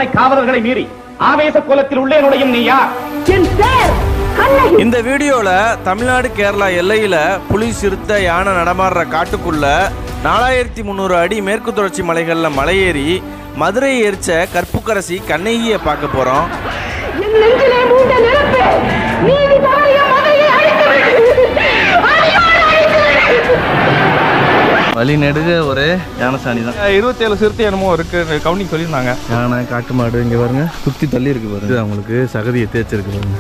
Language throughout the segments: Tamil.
அரண்மனை காவலர்களை மீறி ஆவேச கோலத்தில் உள்ளே நுழையும் நீ யார் என் பேர் கண்ணகி இந்த வீடியோல தமிழ்நாடு கேரளா எல்லையில புலி சிறுத்தை யானை நடமாடுற காட்டுக்குள்ள நாலாயிரத்தி முந்நூறு அடி மேற்கு தொடர்ச்சி மலைகள்ல மலையேறி மதுரை எரிச்ச கற்புக்கரசி கண்ணகியை பார்க்க போறோம் என் நெஞ்சிலே மூண்ட நெருப்பு நீதி தவறிய மதையை அழித்துவிடு அடியோடு அழித்துவிடு வழி நெடுக ஒரே யானசாணி தான் இருபத்தேழு சிறுத்தை என்னமோ இருக்கு கவுண்டிங் சொல்லியிருந்தாங்க யானை காட்டு மாடு இங்க பாருங்க சுத்தி தள்ளி இருக்கு பாருங்க அவங்களுக்கு சகதியை தேய்ச்சிருக்கு பாருங்க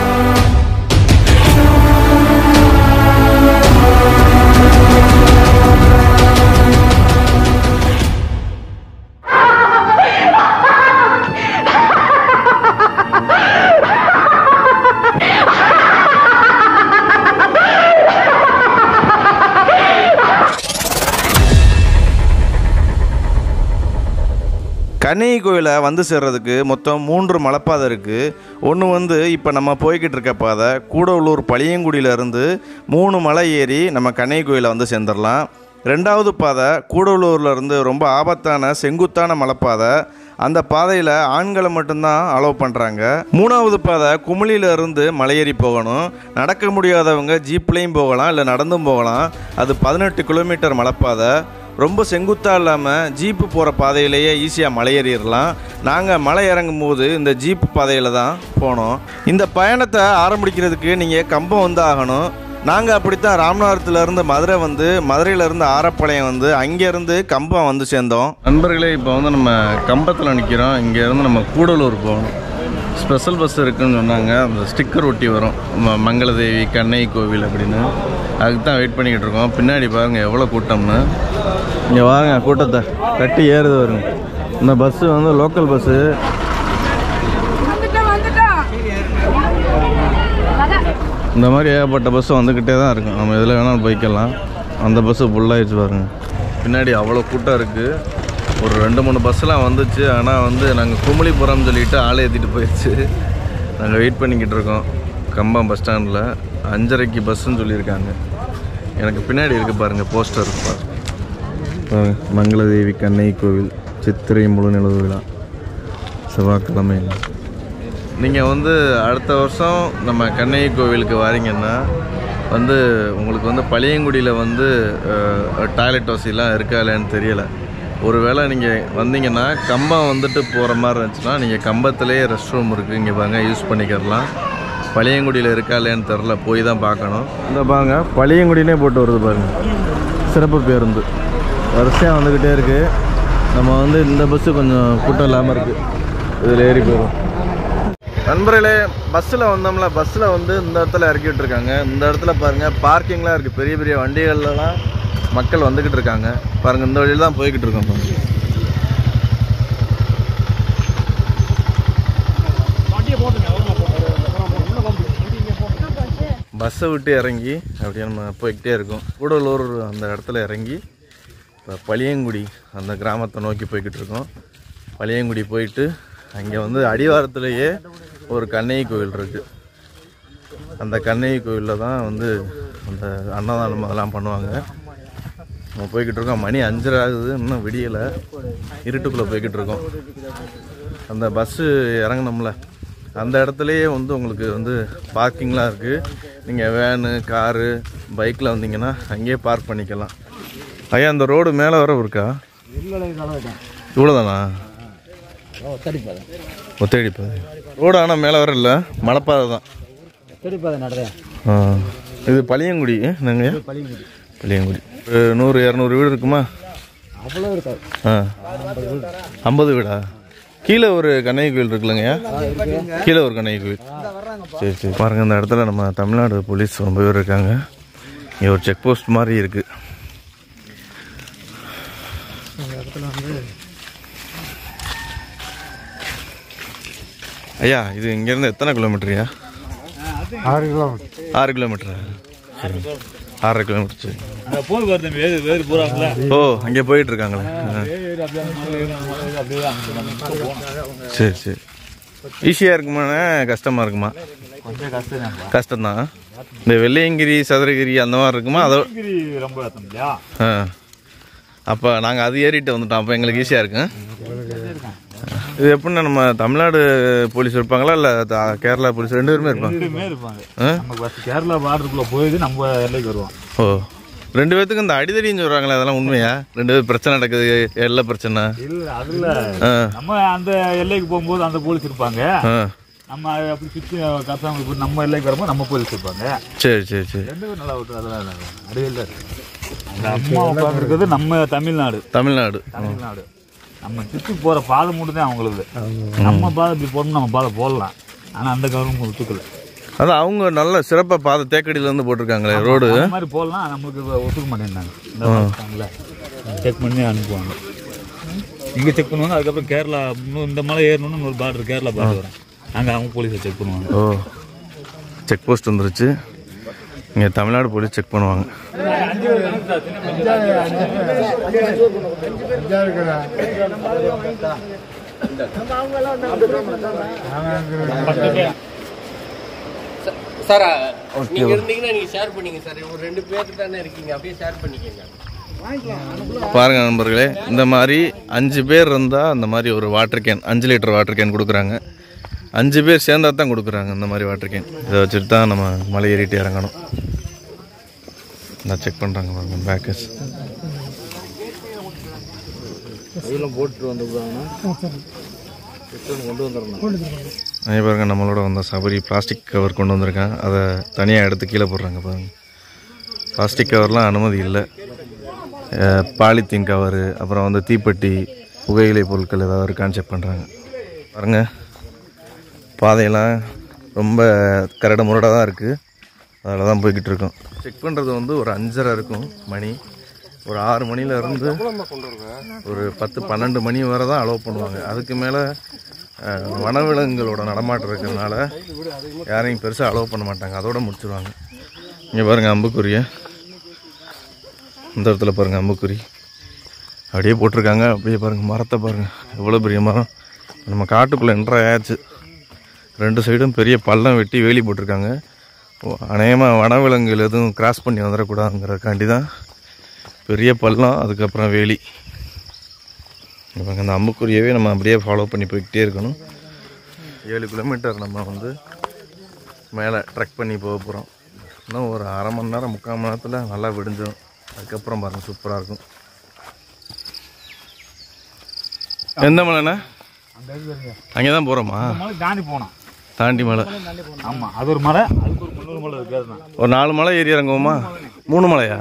கண்ணகி கோயிலை வந்து சேர்றதுக்கு மொத்தம் மூன்று மலைப்பாதை இருக்குது ஒன்று வந்து இப்போ நம்ம போய்கிட்டு இருக்க பாதை கூடலூர் பளியங்குடியிலேருந்து மூணு மலை ஏறி நம்ம கண்ணகி கோயிலை வந்து சேர்ந்துடலாம் ரெண்டாவது பாதை கூடலூர்ல இருந்து ரொம்ப ஆபத்தான செங்குத்தான மலைப்பாதை அந்த பாதையில் ஆண்களை மட்டும்தான் அலோவ் பண்ணுறாங்க மூணாவது பாதை குமிழில இருந்து மலையேறி போகணும் நடக்க முடியாதவங்க ஜீப்லேயும் போகலாம் இல்லை நடந்தும் போகலாம் அது பதினெட்டு கிலோமீட்டர் மலைப்பாதை ரொம்ப செங்குத்தாக இல்லாமல் ஜீப்பு போகிற பாதையிலேயே ஈஸியாக மலை ஏறிடலாம் நாங்கள் மலை இறங்கும் போது இந்த ஜீப்பு பாதையில் தான் போனோம் இந்த பயணத்தை ஆரம்பிக்கிறதுக்கு நீங்கள் கம்பம் வந்து ஆகணும் நாங்கள் அப்படித்தான் ராமநாதத்துலேருந்து மதுரை வந்து மதுரையிலேருந்து ஆரப்பாளையம் வந்து அங்கேருந்து கம்பம் வந்து சேர்ந்தோம் நண்பர்களே இப்போ வந்து நம்ம கம்பத்தில் நிற்கிறோம் இங்கேருந்து நம்ம கூடலூர் போகணும் ஸ்பெஷல் பஸ் இருக்குன்னு சொன்னாங்க அந்த ஸ்டிக்கர் ஒட்டி வரும் ம- மங்களதேவி கண்ணகி கோவில் அப்படின்னு அதுக்கு தான் வெயிட் பண்ணிக்கிட்டு இருக்கோம் பின்னாடி பாருங்கள் எவ்வளோ கூட்டம்னு இங்கே வாங்க கூட்டத்தை கட்டி ஏறுது வருங்க இந்த பஸ்ஸு வந்து லோக்கல் பஸ்ஸு இந்த மாதிரி ஏகப்பட்ட பஸ்ஸு வந்துக்கிட்டே தான் இருக்கும் நம்ம எதில் வேணாலும் போய்க்கலாம் அந்த பஸ்ஸு ஃபுல்லாகிடுச்சு பாருங்க பின்னாடி அவ்வளோ கூட்டம் இருக்குது ஒரு ரெண்டு மூணு பஸ்ஸெலாம் வந்துச்சு ஆனால் வந்து நாங்கள் குமிழிபுரம் சொல்லிட்டு ஆளை ஏற்றிட்டு போயிடுச்சு நாங்கள் வெயிட் பண்ணிக்கிட்டு இருக்கோம் கம்பம் பஸ் ஸ்டாண்டில் அஞ்சரைக்கு பஸ்ஸுன்னு சொல்லியிருக்காங்க எனக்கு பின்னாடி இருக்குது பாருங்கள் போஸ்டர் பாருங்க பாருங்க, மங்களதேவி கண்ணகி கோவில் சித்திரை முழு நிலவு விழா செவ்வாய்க்கிழமை நீங்கள் வந்து அடுத்த வருஷம் நம்ம கண்ணகி கோவிலுக்கு வாரீங்கன்னா வந்து உங்களுக்கு வந்து பழையங்குடியில் வந்து டாய்லெட் வசதிலாம் இருக்கா இல்லைன்னு தெரியலை ஒருவேளை நீங்கள் வந்தீங்கன்னா கம்பம் வந்துட்டு போகிற மாதிரி இருந்துச்சுன்னா நீங்கள் கம்பத்துலேயே ரெஸ்ட் ரூம் இருக்குது இங்கே பாருங்க யூஸ் பண்ணிக்கிறலாம் பழையங்குடியில் இருக்கா இல்லையான்னு தெரில போய் தான் பார்க்கணும் இந்த பாருங்க பழையங்குடியிலே போட்டு வருது பாருங்க சிறப்பு பேருந்து வரிசையாக வந்துக்கிட்டே இருக்குது நம்ம வந்து இந்த பஸ்ஸு கொஞ்சம் கூட்டம் இல்லாமல் இருக்குது இதில் ஏறி போயிடும் நண்பர்களே பஸ்ஸில் வந்தோம்ல பஸ்ஸில் வந்து இந்த இடத்துல இறக்கி விட்டுருக்காங்க இந்த இடத்துல பாருங்கள் பார்க்கிங்லாம் இருக்குது பெரிய பெரிய வண்டிகள்லாம் மக்கள் வந்துக்கிட்டு இருக்காங்க பாருங்கள் இந்த வழியில் தான் போய்கிட்டு இருக்கோம் பாருங்க. பஸ்ஸை விட்டு இறங்கி அப்படியே நம்ம போய்கிட்டே இருக்கோம் கூடலூர் அந்த இடத்துல இறங்கி இப்போ பளியங்குடி அந்த கிராமத்தை நோக்கி போய்கிட்டு இருக்கோம் பளியங்குடி போயிட்டு அங்கே வந்து அடிவாரத்திலேயே ஒரு கண்ணகி கோவில் இருக்குது அந்த கண்ணகி கோவிலில் தான் வந்து அந்த அன்னதானம் அதெல்லாம் பண்ணுவாங்க நம்ம போய்கிட்டு இருக்கோம் மணி அஞ்சரை ஆகுது இன்னும் விடியலை இருட்டுக்குள்ளே போய்கிட்டு இருக்கோம் அந்த பஸ்ஸு இறங்கினோம்ல அந்த இடத்துலையே வந்து உங்களுக்கு வந்து பார்க்கிங்லாம் இருக்குது நீங்கள் வேனு காரு பைக்கில் வந்தீங்கன்னா அங்கேயே பார்க் பண்ணிக்கலாம் ஐயா அந்த ரோடு மேலே வர இருக்கா இவ்வளோதானா ஒத்தடி பாதை ரோடு ஆனால் மேலே வர இல்லை மலைப்பாதை தான் ஆ இது பளியங்குடி நாங்கள் பளியங்குடி ஒரு நூறு இரநூறு வீடு இருக்குமா ஆ ஐம்பது வீடா கீழே ஒரு கண்ணகி கோயில் இருக்குல்லங்கய்யா கீழே ஒரு கண்ணகி கோயில் சரி சரி பாருங்க இந்த இடத்துல நம்ம தமிழ்நாடு போலீஸ் ரொம்ப பேர் இருக்காங்க இங்கே ஒரு செக் போஸ்ட் மாதிரி இருக்கு ஐயா இது இங்கேருந்து எத்தனை கிலோமீட்டர்யா ஆறு கிலோமீட்டர் ஆறு கிலோமீட்டரா சரி ஆறரை கிலோமீட்டர் சரி போய் வருது வேறு வேறு பூராங்கள ஓ அங்கே போயிட்டு இருக்காங்களே ஆ. சரி சரி ஈஸியாக இருக்குமாண்ணே கஷ்டமாக இருக்குமா கொஞ்சம் கஷ்டம் தான் கஷ்டம்தான் இந்த வெள்ளையங்கிரி சதுரகிரி அந்த மாதிரி இருக்குமா அதோ ரொம்ப ஏத்தம் இல்லையா ஆ அப்போ நாங்கள் அது ஏறிட்டு வந்துட்டோம் அப்போ எங்களுக்கு ஈஸியாக இருக்கும் இது எப்படின்னா நம்ம தமிழ்நாடு போலீஸ் இருப்பாங்களா இல்லை கேரளா போலீஸ் ரெண்டு பேருமே இருப்பாங்க ரெண்டுமே இருப்பாங்க ஆ? நம்ம ஃபர்ஸ்ட் கேரளா பார்டருக்குள்ள போயிட்டு நம்ம எல்லைக்கு வருவோம் ஓ ரெண்டு பேத்துக்கு இந்த அடிதடின்னு சொல்கிறாங்களே அதெல்லாம் உண்மையா ரெண்டு பேர் பிரச்சனை நடக்குது எல்லை பிரச்சனை இல்ல அதுல ஆ நம்ம அந்த எல்லைக்கு போகும்போது அந்த போலீஸ் இருப்பாங்க ஆ நம்ம அப்படி சுற்றி கசாம போய் நம்ம எல்லைக்கு வரும்போது நம்ம போலீஸ் இருப்பாங்க சரி சரி சரி ரெண்டு பேரும் நல்லா விட்டு அதெல்லாம் அடியில் அந்த அம்மா உட்காந்துருக்கிறது நம்ம தமிழ்நாடு தமிழ்நாடு தமிழ்நாடு நம்ம சுற்றி போற பாதை மட்டும் தான் அவங்களுக்கு நம்ம பாதை இப்படி போடணும் நம்ம பாதை போடலாம் ஆனா அந்த கவர்மெண்ட் ஒத்துக்கல அதான் அவங்க நல்ல சிறப்பாக பாதை தேக்கடியிலேருந்து போட்டிருக்காங்களே ரோடு அந்த மாதிரி போடலாம் நம்மளுக்கு இப்ப ஒத்துக்க மாட்டேங்கிறாங்க இந்த இருக்காங்கல்ல செக் பண்ணி அனுப்புவாங்க இங்க செக் பண்ணுவாங்க அதுக்கப்புறம் கேரளா இன்னும் இந்த மலை ஏறணும்னு இன்னொரு பார்டர் கேரளா பார்டர் வரும் அங்க அவங்க போலீஸை செக் பண்ணுவாங்க ஓ செக் போஸ்ட் வந்துருச்சு இங்கே தமிழ்நாடு போலீஸ் செக் பண்ணுவாங்க சார் நீங்க இருந்தீங்கன்னா நீங்க ஷேர் பண்ணிக்க சார் ஒரு ரெண்டு பேருக்கு தானே இருக்கீங்க அப்படியே ஷேர் பண்ணிக்கங்க பாருங்க நண்பர்களே இந்த மாதிரி அஞ்சு பேர் இருந்தால் அந்த மாதிரி ஒரு வாட்டர் கேன் அஞ்சு லிட்டர் வாட்டர் கேன் கொடுக்குறாங்க அஞ்சு பேர் சேர்ந்தா தான் கொடுக்குறாங்க இந்த மாதிரி வாட்டர் கேன் இதை வச்சுட்டு தான் நம்ம மலை ஏறிட்டு இறங்கணும் நான் செக் பண்ணுறாங்க பாருங்க பேக்கஸ் அதே பாருங்க நம்மளோட வந்த சபரி பிளாஸ்டிக் கவர் கொண்டு வந்திருக்காங்க அதை தனியாக எடுத்து கீழே போடுறாங்க பாருங்க பிளாஸ்டிக் கவர்லாம் அனுமதி இல்லை அஹ், பாலித்தீன் கவரு அப்புறம் வந்து தீப்பெட்டி புகையிலை பொருட்கள் ஏதாவது இருக்கான்னு செக் பண்ணுறாங்க பாருங்க பாதையெல்லாம் ரொம்ப கரடு முரடாக தான் இருக்குது அதில் தான் போய்கிட்டு இருக்கோம் செக் பண்ணுறது வந்து ஒரு அஞ்சரை இருக்கும் மணி ஒரு ஆறு மணில இருந்து ஒரு பத்து பன்னெண்டு மணி வரை தான் அலோவ் பண்ணுவாங்க அதுக்கு மேலே வனவிலங்குகளோட நடமாட்டம் இருக்கிறதுனால யாரையும் பெருசாக அலோவ் பண்ண மாட்டாங்க அதோட முடிச்சிருவாங்க இங்கே பாருங்கள் அம்புக்குரிய இந்த இடத்துல பாருங்கள் அம்புக்குறி அப்படியே போட்டிருக்காங்க அப்படியே பாருங்கள் மரத்தை பாருங்கள் எவ்வளோ பெரிய மரம் நம்ம காட்டுக்குள்ளே என்ட்ரு ஆயாச்சு ரெண்டு சைடும் பெரிய பள்ளம் வெட்டி வேலி போட்டிருக்காங்க அநேகமாக வனவிலங்குகள் எதுவும் கிராஸ் பண்ணி வந்துடக்கூடாதுங்கிறதுக்காண்டி தான் பெரிய பள்ளம் அதுக்கப்புறம் வேலி இவங்க அந்த அம்புக்குரியவே நம்ம அப்படியே ஃபாலோ பண்ணி போய்கிட்டே இருக்கணும் ஏழு கிலோமீட்டர் நம்ம வந்து மேலே ட்ரெக் பண்ணி போக போகிறோம் இன்னும் ஒரு அரை மணி நேரம் முக்கால் மணி நேரத்தில் நல்லா விடிஞ்சிடும் அதுக்கப்புறம் பாருங்கள் சூப்பராக இருக்கும் எந்த மலைண்ணா அங்கே தான் போகிறோமா மலை தாண்டி போனோம் தாண்டி மலை ஆமா அது ஒரு மலை அதுக்கு ஒரு முன்னூறு மலை இருக்கு அதுதான் ஒரு நாலு மலை ஏறி இறங்குவோமா மூணு மலையா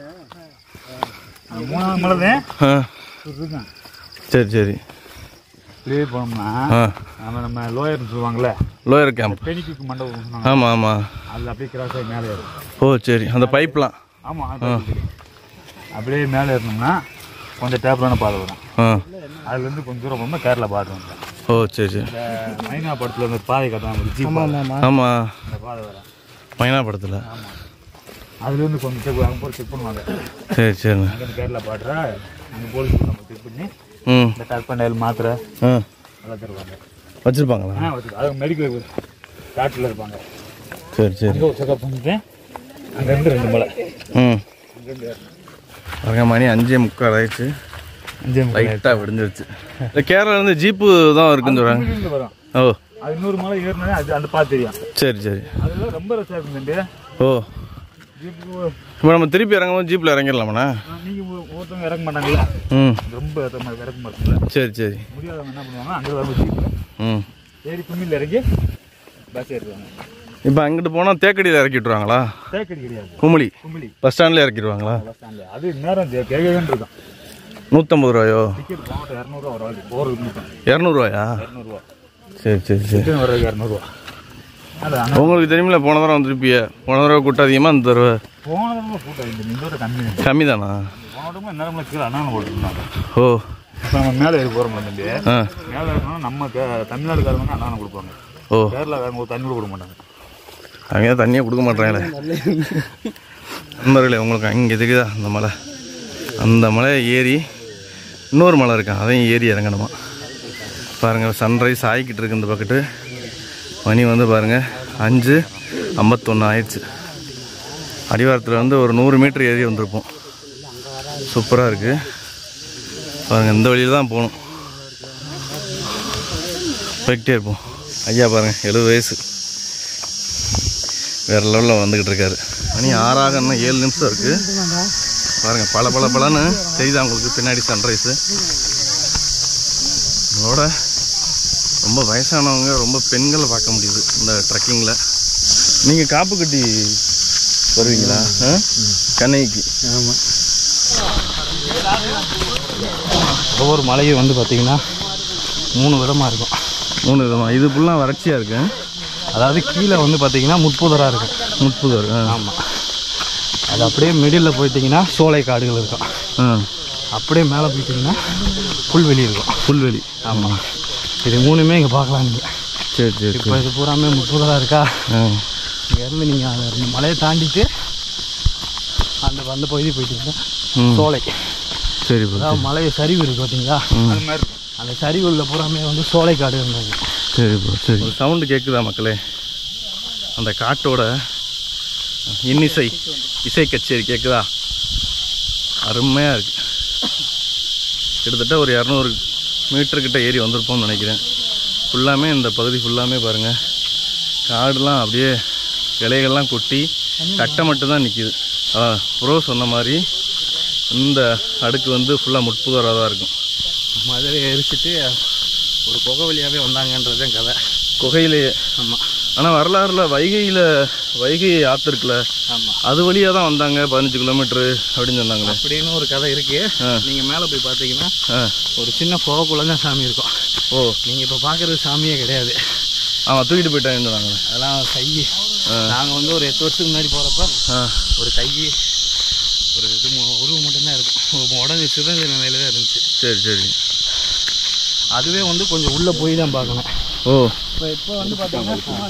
அந்த மூணாவது மலை தான் ஆ இருக்கும் சரி சரி இப்படியே போனோம்னா ஆ நம்ம நம்ம லோயர்னு சொல்லுவாங்கல்ல லோயர் கேம்ப் பெனிக்கு மண்டபம் சொன்னாங்க ஆமாம் ஆமாம் அதில் அப்படியே கிராஸ் ஆகி மேலே ஏறும் ஓ சரி அந்த பைப்லாம் ஆமாம் அப்படியே மேலே ஏறணும்னா கொஞ்சம் டேப்பரான பாதை வரும் ஆ அதுலேருந்து கொஞ்சம் தூரம் போகும்போது கேரளா பாதை வந்துடும் ஓ சரி சரி இந்த மைனா படத்தில் அந்த பாதை கட்டாம ஜீப் ஆமாம் அந்த பாதை வரும் மைனா படத்தில் அதுலேருந்து கொஞ்சம் செக் அங்கே போய் செக் பண்ணுவாங்க சரி சரிண்ணா அங்கேருந்து கேரளா பாடுறா அங்கே போலீஸ் நம்ம செக் பண்ணி ம் இந்த டர்பண்டைல் மாத்திரை ஆ எல்லாம் தருவாங்க வச்சுருப்பாங்களா ஆ வச்சுக்கோ அது மெடிக்கல் டாக்டரில் இருப்பாங்க சரி சரி அங்கே ஒரு செக்அப் பண்ணிட்டு அங்கேருந்து ரெண்டு மலை ம் பாருங்க மணி அஞ்சே முக்கால் ஆயிடுச்சு அஞ்சே லைட்டாக விடிஞ்சிருச்சு இல்லை கேரளாலேருந்து ஜீப்பு தான் இருக்குன்னு சொல்கிறாங்க இருந்து வரும் ஓ அது இன்னொரு மலை ஏறினா அது அந்த பாத்து தெரியும் சரி சரி அதெல்லாம் ரொம்ப ரஷ்ஷாக இருக்கும் தம்பி ஓ ஜீப்பு இப்போ நம்ம திருப்பி இறங்கும்போது ஜீப்பில் இறங்கிடலாமாண்ணா நீங்கள் ஒருத்தவங்க இறங்க மாட்டாங்கல்ல ம் ரொம்ப ஏற்ற மாதிரி இறக்க மாட்டாங்கல்ல சரி சரி முடியாதவங்க என்ன பண்ணுவாங்க அங்கே வரும்போது ஜீப்பில் ம் ஏறி கும்மியில் இறங்கி பஸ் ஏறுவாங்க இப்போ அங்கிட்டு போனால் தேக்கடியில் இறக்கி விட்ருவாங்களா தேக்கடி கிடையாது குமுளி கும்பிளி பஸ் ஸ்டாண்ட்லேயே இறக்கிடுவாங்களா பஸ் ஸ்டாண்டில் அது நேரம் கேட்கவேன்னு இருக்கும் நூற்றம்பது ரூபாயோ டிக்கெட் போகட்டும் இரநூறுவா ஒரு ஆள் போகிறதுக்கு மட்டும் இரநூறுவாயா இரநூறுவா சரி சரி சரி ரிட்டர்ன் வர்றதுக்கு இரநூறுவா அது அங்கே உங்களுக்கு தெரியுமில்ல போன தடவை வந்துருப்பிய போன தடவை கூட்டம் அதிகமாக இந்த தடவை போன தடவை கூட்டம் இந்த இந்த தடவை கம்மி தான். கம்மி தானா போன தடவை நேரம்ல கீழே அண்ணாங்க போட்டுருந்தாங்க ஓ இப்போ நம்ம மேலே ஏறி போகிறோம் தம்பி ஆ மேலே இருக்கணும் நம்ம கே- தமிழ்நாடுக்காரங்க அண்ணாங்க கொடுப்பாங்க ஓ கேரளாக்காரங்க ஒரு தண்ணி கூட கொடுக்க மாட்டாங்க அங்கே தண்ணியே கொடுக்க மாட்டாங்களே நண்பர்களே உங்களுக்கு அங்கே தெரியுதா அந்த மலை அந்த மலையை ஏறி இன்னொரு மலை இருக்கான் அதையும் ஏறி இறங்கணுமா பாருங்கள் சன்ரைஸ் ஆகிக்கிட்டு இருக்கு இந்த பக்கத்து மணி வந்து பாருங்கள் அஞ்சு ஐம்பத்தொன்று ஆயிடுச்சு அடிவாரத்தில் வந்து ஒரு நூறு மீட்டர் ஏறி வந்திருப்போம் சூப்பராக இருக்குது பாருங்கள் இந்த வழியில் தான் போகணும் போய்கிட்டே இருப்போம் ஐயா பாருங்க எழுபது வயசு வேறு லெவலில் வந்துக்கிட்டு இருக்காரு மணி ஆறாக இன்னும் ஏழு நிமிஷம் இருக்குது பாருங்கள் பல பல பலன்னு தெரியுதா உங்களுக்கு பின்னாடி சன்ரைஸு இதோட ரொம்ப வயசானவங்க ரொம்ப பெண்களை பார்க்க முடியுது இந்த ட்ரெக்கிங்கில் நீங்கள் காப்பு கட்டி வருவீங்களா ஆ? கண்ணைக்கு ஒவ்வொரு மலையும் வந்து பார்த்திங்கன்னா மூணு விதமாக இருக்கும் மூணு விதமா இது ஃபுல்லாக வறட்சியாக இருக்கு அதாவது கீழே வந்து பார்த்திங்கன்னா முட்புதராக இருக்கும் முட்புதர் ஆ ஆமாம் அது அப்படியே மிடில் போயிட்டிங்கன்னா சோலை காடுகள் இருக்கும் ஆ அப்படியே மேலே போயிட்டிங்கன்னா புல்வெளி இருக்கும் புல்வெளி ஆமாம் இது மூணுமே இங்கே பார்க்கலாம் நீங்கள் சரி சரி இப்போ சரி இது பூராமே முட்புதராக இருக்கா ஆ இங்கேருந்து நீங்கள் அந்த ரெண்டு மலையை தாண்டிட்டு அந்த அந்த பகுதி போயிட்டீங்கன்னா ம். சோலை சரி ப்ரோ அதாவது மலை சரிவு இருக்குது பார்த்தீங்களா அது மாதிரி இருக்கும். அந்த சரிவுள்ள பூராமே வந்து சோலை காடு இருந்தாங்க சரி ப்ரோ சரி ஒரு சவுண்டு கேட்குதா மக்களே அந்த காட்டோட இன்னிசை இசை கச்சேரி கேட்குதா அருமையாக இருக்கு கிட்டத்தட்ட ஒரு இரநூறு மீட்டர்கிட்ட ஏறி வந்திருப்போம்னு நினைக்கிறேன் ஃபுல்லாமே இந்த பகுதி ஃபுல்லாமே பாருங்கள் காடுலாம் அப்படியே இலைகள்லாம் கொட்டி கட்டை மட்டும் தான் நிற்கிது அதான் ப்ரோ சொன்ன மாதிரி இந்த அடுக்கு வந்து ஃபுல்லாக முட்புதராக தான் இருக்கும் மதுரையை எரிச்சிட்டு ஒரு புகை வழியாகவே வந்தாங்கன்றது தான் கதை குகையிலேயே ஆமாம் ஆனால் வரலாறுல வைகையில் வைகை ஆற்று இருக்குல்ல ஆமாம் அது வழியாக தான் வந்தாங்க பதினஞ்சு கிலோமீட்ரு அப்படின்னு சொன்னாங்களே அப்படின்னு ஒரு கதை இருக்கு ஆ. நீங்கள் மேலே போய் பார்த்தீங்கன்னா ஆ ஒரு சின்ன புகைக்குள்ள தான் சாமி இருக்கும் ஓ நீங்கள் இப்போ பார்க்குறது சாமியே கிடையாது ஆமாம் தூக்கிட்டு போயிட்டாங்கன்னு சொன்னாங்களே அதெல்லாம் கை ஆ. நாங்கள் வந்து ஒரு எட்டு வருஷத்துக்கு முன்னாடி போகிறப்ப ஆ ஒரு கை ஒரு இது மு- உருவம் மட்டும்தான் இருக்கும் உடஞ்சி சிதஞ்ச நிலையில தான் இருந்துச்சு சரி சரி அதுவே வந்து கொஞ்சம் உள்ளே போய் தான் பார்க்கணும் ஓ இப்போ இப்போ வந்து பார்த்தீங்கன்னா சும்மா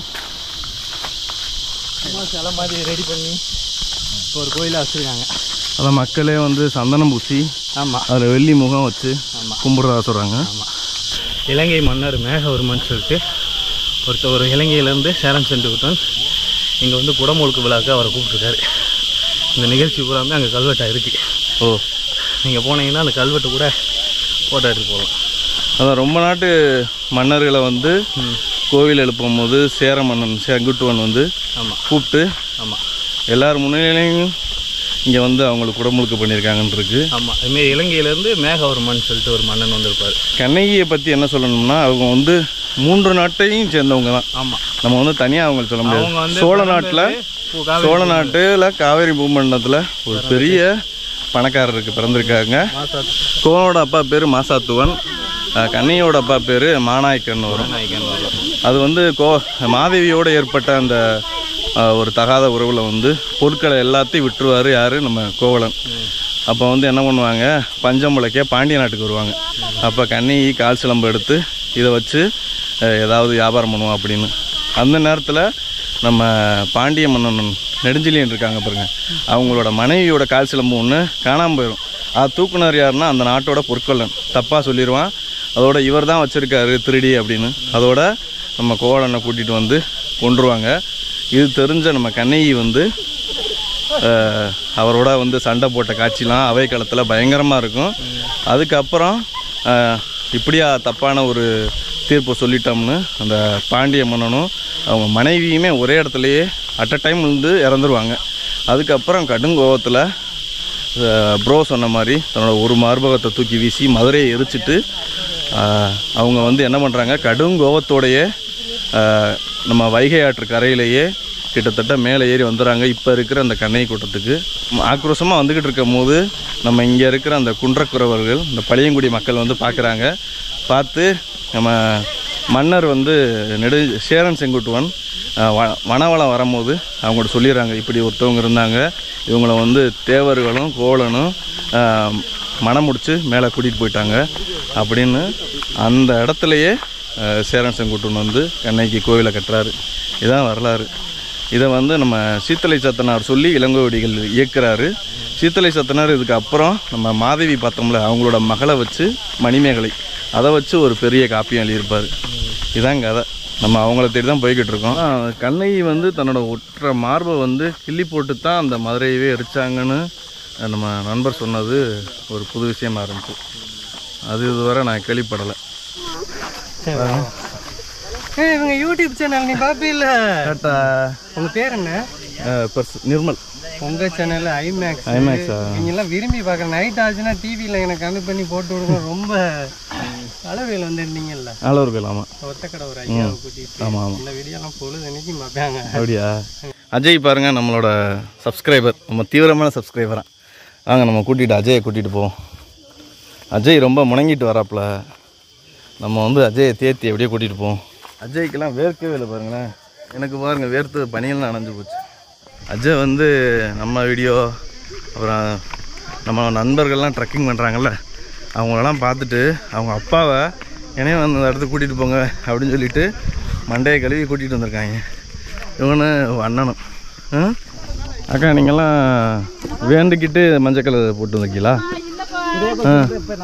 சும்மா சிலை மாதிரி ரெடி பண்ணி இப்போ ஒரு கோயிலாக வச்சுருக்காங்க அதான் மக்களே வந்து சந்தனம் பூசி ஆமாம் அதில் வெள்ளி முகம் வச்சு ஆமாம் கும்பிட்றதா சொல்கிறாங்க ஆமாம் இலங்கை மன்னர் மேகவர்மன் சொல்லிட்டு ஒருத்தர் ஒரு இலங்கையிலேருந்து சேரன் சென்று விட்டான் இங்கே வந்து குடமுழுக்கு விழாக்கு அவரை கூப்பிட்டுருக்காரு இந்த நிகழ்ச்சி பூராமே அங்கே கல்வெட்டாக இருக்குது ஓ நீங்கள் போனீங்கன்னா அந்த கல்வெட்டு கூட ஃபோட்டோ எடுத்து போகலாம் அதான் ரொம்ப நாட்டு மன்னர்களை வந்து கோவில் எழுப்பும் போது சேர மன்னன் செங்குட்டுவன் வந்து ஆமாம் கூப்பிட்டு ஆமாம் எல்லார் முன்னிலையிலையும் இங்கே வந்து அவங்களுக்கு குடமுழுக்கு பண்ணியிருக்காங்கன்னு இருக்கு ஆமாம் அதுமாரி இலங்கையிலேருந்து மேகவர்மன் சொல்லிட்டு ஒரு மன்னன் வந்திருப்பார் கண்ணகியை பற்றி என்ன சொல்லணும்னா அவங்க வந்து மூன்று நாட்டையும் சேர்ந்தவங்க தான் ஆமாம் நம்ம வந்து தனியாக அவங்களை சொல்ல அவங்க முடியாது வந்து சோழ நாட்டில் பூ காவேரி சோழ நாட்டில் காவேரி பூமண்டலத்தில் ஒரு பெரிய பணக்காரருக்கு பிறந்திருக்காங்க மாசாத் கோவனோட அப்பா பேர் மாசாத்துவன் அஹ் கண்ணையோட அப்பா பேர் மாநாயக்கன் வரும் நாயக்கன் வரும். அது வந்து கோ மாதேவியோடு ஏற்பட்ட அந்த அஹ், ஒரு தகாத உறவில் வந்து பொருட்களை எல்லாத்தையும் விட்டுருவார் யார் நம்ம கோவலன் அப்போ வந்து என்ன பண்ணுவாங்க பஞ்சம் பிழைக்க பாண்டிய நாட்டுக்கு வருவாங்க அப்போ கண்ணகி கால் சிலம்பு எடுத்து இதை வச்சு அஹ், ஏதாவது வியாபாரம் பண்ணுவோம் அப்படின்னு அந்த நேரத்தில் நம்ம பாண்டிய மன்னன் நெடுஞ்செழியன் இருக்காங்க பாருங்க அவங்களோட மனைவியோட கால் சிலம்பு ஒன்று காணாமல் போயிடும் அது தூக்குனர் யாருன்னா அந்த நாட்டோட பொற்கொள்ளன் தப்பாக சொல்லிடுவான் அதோட இவர் தான் வச்சுருக்காரு திருடி அப்படின்னு அதோட நம்ம கோவலனை கூட்டிகிட்டு வந்து கொண்டுருவாங்க இது தெரிஞ்ச நம்ம கண்ணகி வந்து அஹ், அவரோட வந்து சண்டை போட்ட காட்சிலாம் அவை காலத்தில் பயங்கரமாக இருக்கும் அதுக்கப்புறம் அஹ், இப்படியா தப்பான ஒரு தீர்ப்பை சொல்லிட்டோம்னு அந்த பாண்டிய மன்னனும் அவங்க மனைவியுமே ஒரே இடத்துலையே அட் அ டைம் வந்து இறந்துருவாங்க அதுக்கப்புறம் கடுங்கோவத்தில் ப்ரோ சொன்ன மாதிரி தன்னோட ஒரு மார்பகத்தை தூக்கி வீசி மதுரையை எரிச்சிட்டு அஹ், அவங்க வந்து என்ன பண்ணுறாங்க கடுங்கோவத்தோடையே அஹ், நம்ம வைகை ஆற்று கரையிலேயே கிட்டத்தட்ட மேலே ஏறி வந்துடுறாங்க இப்போ இருக்கிற அந்த கண்ணை கூட்டத்துக்கு ஆக்ரோஷமாக வந்துக்கிட்டு இருக்கும் போது நம்ம இங்கே இருக்கிற அந்த குன்றக்குறவர்கள் இந்த பழையங்குடி மக்கள் வந்து பார்க்குறாங்க பார்த்து நம்ம மன்னர் வந்து நெடு சேரன் செங்குட்டுவன் அஹ், வ- வனவளம் வரும்போது அவங்கள்ட்ட சொல்லிடுறாங்க இப்படி ஒருத்தவங்க இருந்தாங்க இவங்கள வந்து தேவர்களும் கோவலனும் அஹ், மனம் முடிச்சு மேலே கூட்டிகிட்டு போயிட்டாங்க அப்படின்னு அந்த இடத்துலையே அஹ், சேரன் செங்குட்டுவன் வந்து கண்ணகி கோவிலை கட்டுறாரு இதுதான் வரலாறு இதை வந்து நம்ம சீத்தலை சத்தனார் சொல்லி இளங்கோவடிகள் இயக்குறாரு சீத்தலை சத்தனார் இதுக்கு அப்புறம் நம்ம மாதவி பார்த்தோம்ல அவங்களோட மகளை வச்சு மணிமேகலை அதை வச்சு ஒரு பெரிய காப்பியம் எழுதியிருப்பார் இதான் கதை நம்ம அவங்கள தேடி தான் போய்கிட்டு இருக்கோம் ஆ, கண்ணகி வந்து தன்னோட ஒற்றை மார்பை வந்து கிள்ளி போட்டு தான் அந்த மதுரையவே எரிச்சாங்கன்னு நம்ம நண்பர் சொன்னது ஒரு புது விஷயமா இருந்துச்சு அது இதுவரை நான் கேள்விப்படலை ஏய், இவங்க யூடியூப் சேனல் நீ பாப்பீல்ல டாட்டா உங்க பேர் என்ன பர்ஸ் நிர்மல் உங்க சேனல் ஐமேக்ஸ் IMAX ஆ? நீங்க எல்லாம் விரும்பி பார்க்குற நைட் ஆச்சுன்னா டிவியில் எனக்கு கனெக்ட் பண்ணி போட்டு விடுங்க ரொம்ப அளவில் வந்துருந்தீங்கல்ல ஆலூர் கோயில் ஆமாம் ஒத்தக்கடை ஒரு ஐயாவை கூட்டிட்டு ஆமாம் ஆமாம் இந்த வீடியோலாம் பொழுது அன்னைக்கு பார்ப்பாங்க அப்படியா அஜய் பாருங்க நம்மளோட சப்ஸ்கிரைபர் நம்ம தீவிரமான சப்ஸ்கிரைபராக வாங்க நம்ம கூட்டிகிட்டு அஜயை கூட்டிகிட்டு போவோம் அஜய் ரொம்ப முணங்கிட்டு வராப்புல நம்ம வந்து அஜயை தேத்தி அப்படியே கூட்டிகிட்டு போவோம் அஜய்க்கெல்லாம் வேர்க்கவே இல்லை பாருங்களேன் எனக்கு பாருங்கள் வேர்த்து பனியெல்லாம் நனைஞ்சு போச்சு அஜய் வந்து நம்ம வீடியோ அப்புறம் நம்ம நண்பர்கள்லாம் ட்ரெக்கிங் பண்ணுறாங்கல்ல அவங்களெல்லாம் பார்த்துட்டு அவங்க அப்பாவை என்னையும் வந்து அந்த இடத்துக்கு கூட்டிகிட்டு போங்க அப்படின்னு சொல்லிட்டு மண்டையை கழுவி கூட்டிகிட்டு வந்திருக்காங்க இவனு அண்ணனும் ஆ? அக்கா நீங்கள்லாம் வேண்டிக்கிட்டு மஞ்சள் கலர் போட்டு வந்திருக்கீங்களா ஆ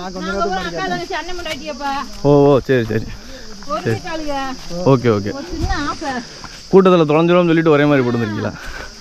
அண்ணன் முன்னாடியப்பா ஓ ஓ சரி சரி ஒரு காலுங்க ஓகே ஓகே ஒரு சின்ன ஆசை கூட்டத்தில் தொலைஞ்சிடும்னு சொல்லிட்டு ஒரே மாதிரி போட்டு வந்திருக்கீங்களா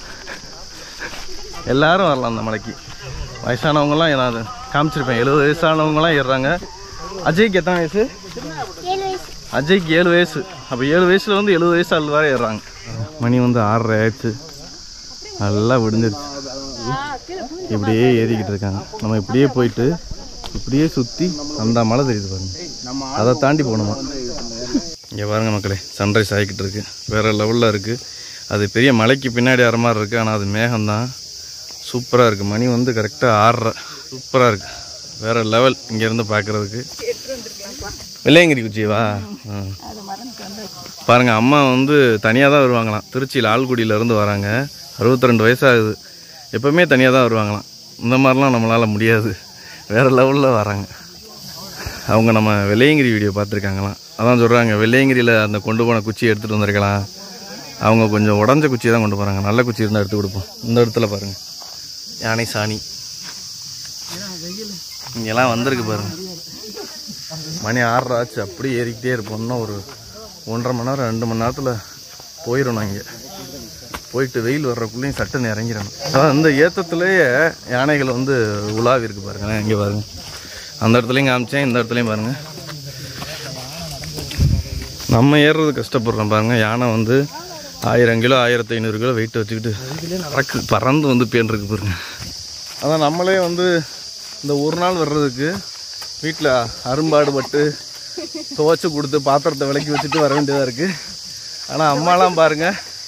எல்லாரும் வரலாம் அந்த மலைக்கு வயசானவங்கலாம் ஏதாவது காமிச்சிருப்பேன் எழுபது வயசானவங்கலாம் ஏறுறாங்க அஜய்க்கு எத்தனை வயசு அஜய்க்கு ஏழு வயசு அப்போ ஏழு வயசில் வந்து எழுபது வயசு ஆள் வரை ஏறுறாங்க மணி வந்து ஆறரை ஆயிடுச்சு நல்லா விடிஞ்சிருச்சு இப்படியே ஏறிக்கிட்டு இருக்காங்க நம்ம இப்படியே போயிட்டு இப்படியே சுற்றி அந்த மலை தெரியுது பாருங்க அதை தாண்டி போகணுமா இங்கே பாருங்க மக்களே சன்ரைஸ் ஆகிக்கிட்டு இருக்கு வேறு லெவலில் இருக்குது அது பெரிய மலைக்கு பின்னாடி வர மாதிரி இருக்குது ஆனால் அது மேகம்தான் சூப்பராக இருக்குது மணி வந்து கரெக்டாக ஆறரை சூப்பராக இருக்குது வேறு லெவல் இங்கேருந்து பார்க்குறதுக்கு வெள்ளையங்கிரி குச்சியவா ஆ. பாருங்க அம்மா வந்து தனியாக தான் வருவாங்களாம் திருச்சியில் ஆல்குடியிலேருந்து வராங்க அறுபத்தி ரெண்டு வயசாகுது எப்போவுமே தனியாக தான் வருவாங்களாம் இந்த மாதிரிலாம் நம்மளால் முடியாது வேறு லெவலில் வராங்க அவங்க நம்ம வெள்ளையங்கிரி வீடியோ பார்த்துருக்காங்களாம் அதான் சொல்கிறாங்க வெள்ளையங்கிரியில் அந்த கொண்டு போன குச்சி எடுத்துகிட்டு வந்திருக்கலாம் அவங்க கொஞ்சம் உடஞ்ச குச்சியை தான் கொண்டு போகிறாங்க நல்ல குச்சி இருந்தால் எடுத்து கொடுப்போம் இந்த இடத்துல பாருங்கள் யானை சாணி இங்கெல்லாம் வந்திருக்கு பாருங்க மணி ஆறரை ஆச்சு அப்படியே ஏறிக்கிட்டே இருப்போம் இன்னும் ஒரு ஒன்றரை மணி நேரம் ரெண்டு மணி நேரத்தில் போயிடணும் இங்கே போயிட்டு வெயில் வர்றதுக்குள்ளேயும் சட்டுன்னு இறங்கிடணும் அதான் இந்த ஏத்தத்துலேயே யானைகள் வந்து உலாவி இருக்கு பாருங்களேன் இங்கே பாருங்க அந்த இடத்துலையும் காமிச்சேன் இந்த இடத்துலையும் பாருங்க நம்ம ஏறுறது கஷ்டப்படுறோம் பாருங்க யானை வந்து ஆயிரம் கிலோ ஆயிரத்தி ஐநூறு கிலோ வெயிட் வச்சுக்கிட்டு பறக்கு பறந்து வந்து பேன்ருக்கு பாருங்க அதான் நம்மளே வந்து இந்த ஒரு நாள் வர்றதுக்கு வீட்டில் அரும்பாடுபட்டு துவைச்சு கொடுத்து பாத்திரத்தை விளக்கி வச்சுட்டு வர வேண்டியதாக இருக்குது ஆனால் அம்மாலாம் பாருங்க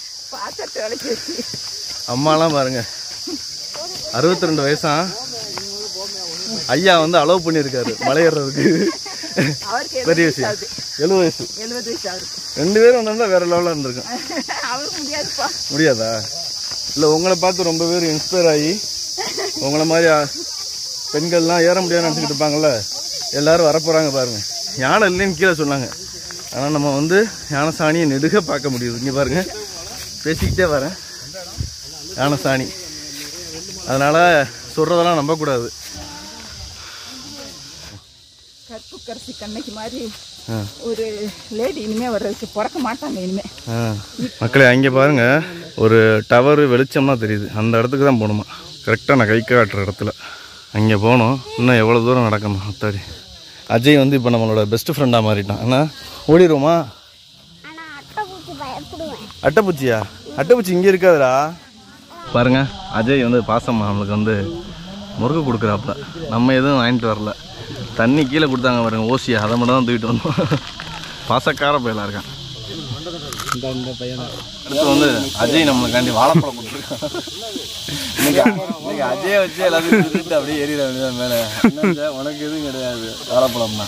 அம்மாலாம் பாருங்க அறுபத்தி ரெண்டு வயசா ஐயா வந்து அலோவ் பண்ணியிருக்காரு மலை ஏறுறதுக்கு பெரிய விஷயம் எழுபது வயசு எழுபது வயசு அவருக்கு ரெண்டு பேரும் வந்திருந்தா வேற லெவலில் இருந்திருக்கும் அவருக்கு முடியாதுப்பா முடியாதா இல்லை உங்களை பார்த்து ரொம்ப பேர் இன்ஸ்பயர் ஆகி உங்களை மாதிரி ஆ- பெண்கள்லாம் ஏற முடியாதுன்னு நினச்சிக்கிட்டு இருப்பாங்கல்ல எல்லாரும் வரப்போகிறாங்க பாருங்க யானை இல்லைன்னு கீழே சொன்னாங்க ஆனால் நம்ம வந்து யானை சாணியை நெடுக பார்க்க முடியுது இங்கே பாருங்க பேசிக்கிட்டே வரேன் யானை சாணி அதனால் சொல்கிறதெல்லாம் நம்பக்கூடாது கற்பு கரசி கண்ணைக்கு மாதிரி ஆ. ஒரு லேடி இனிமே வர்றதுக்கு பிறக்க மாட்டாங்க இனிமே ஆ. மக்களே அங்கே பாருங்க ஒரு டவர் வெளிச்சம்லாம் தெரியுது அந்த இடத்துக்கு தான் போகணுமா கரெக்டாக நான் கை காட்டுற இடத்துல அங்கே போகணும் இன்னும் எவ்வளோ தூரம் நடக்கணும் அத்தாடி அஜய் வந்து இப்போ நம்மளோட பெஸ்ட் ஃப்ரெண்டாக மாறிட்டான் என்ன ஓடிடுவோமா அட்டைப்பூச்சியா அட்டைப்பூச்சி இங்கே இருக்காதுடா பாருங்க அஜய் வந்து பாசம்மா நம்மளுக்கு வந்து முறுக்கு கொடுக்குறாப்புல நம்ம எதுவும் வாங்கிட்டு வரல தண்ணி கீழே கொடுத்தாங்க பாருங்க ஓசியா அதை மட்டும் தான் தூக்கிட்டு வந்தோம் பாசக்கார பயலாக இருக்கான் அடுத்து வந்து அஜய் நம்மளுக்காண்டி வாழைப்பழம் கொடுத்துருக்கான் இன்னைக்கு இன்னைக்கு அஜயை வச்சு எல்லாத்தையும் சுத்திட்டு அப்படியே ஏறிட வேண்டியதான் மேலே என்னங்க, உனக்கு எதுவும் கிடையாது வாழைப்பழம்னா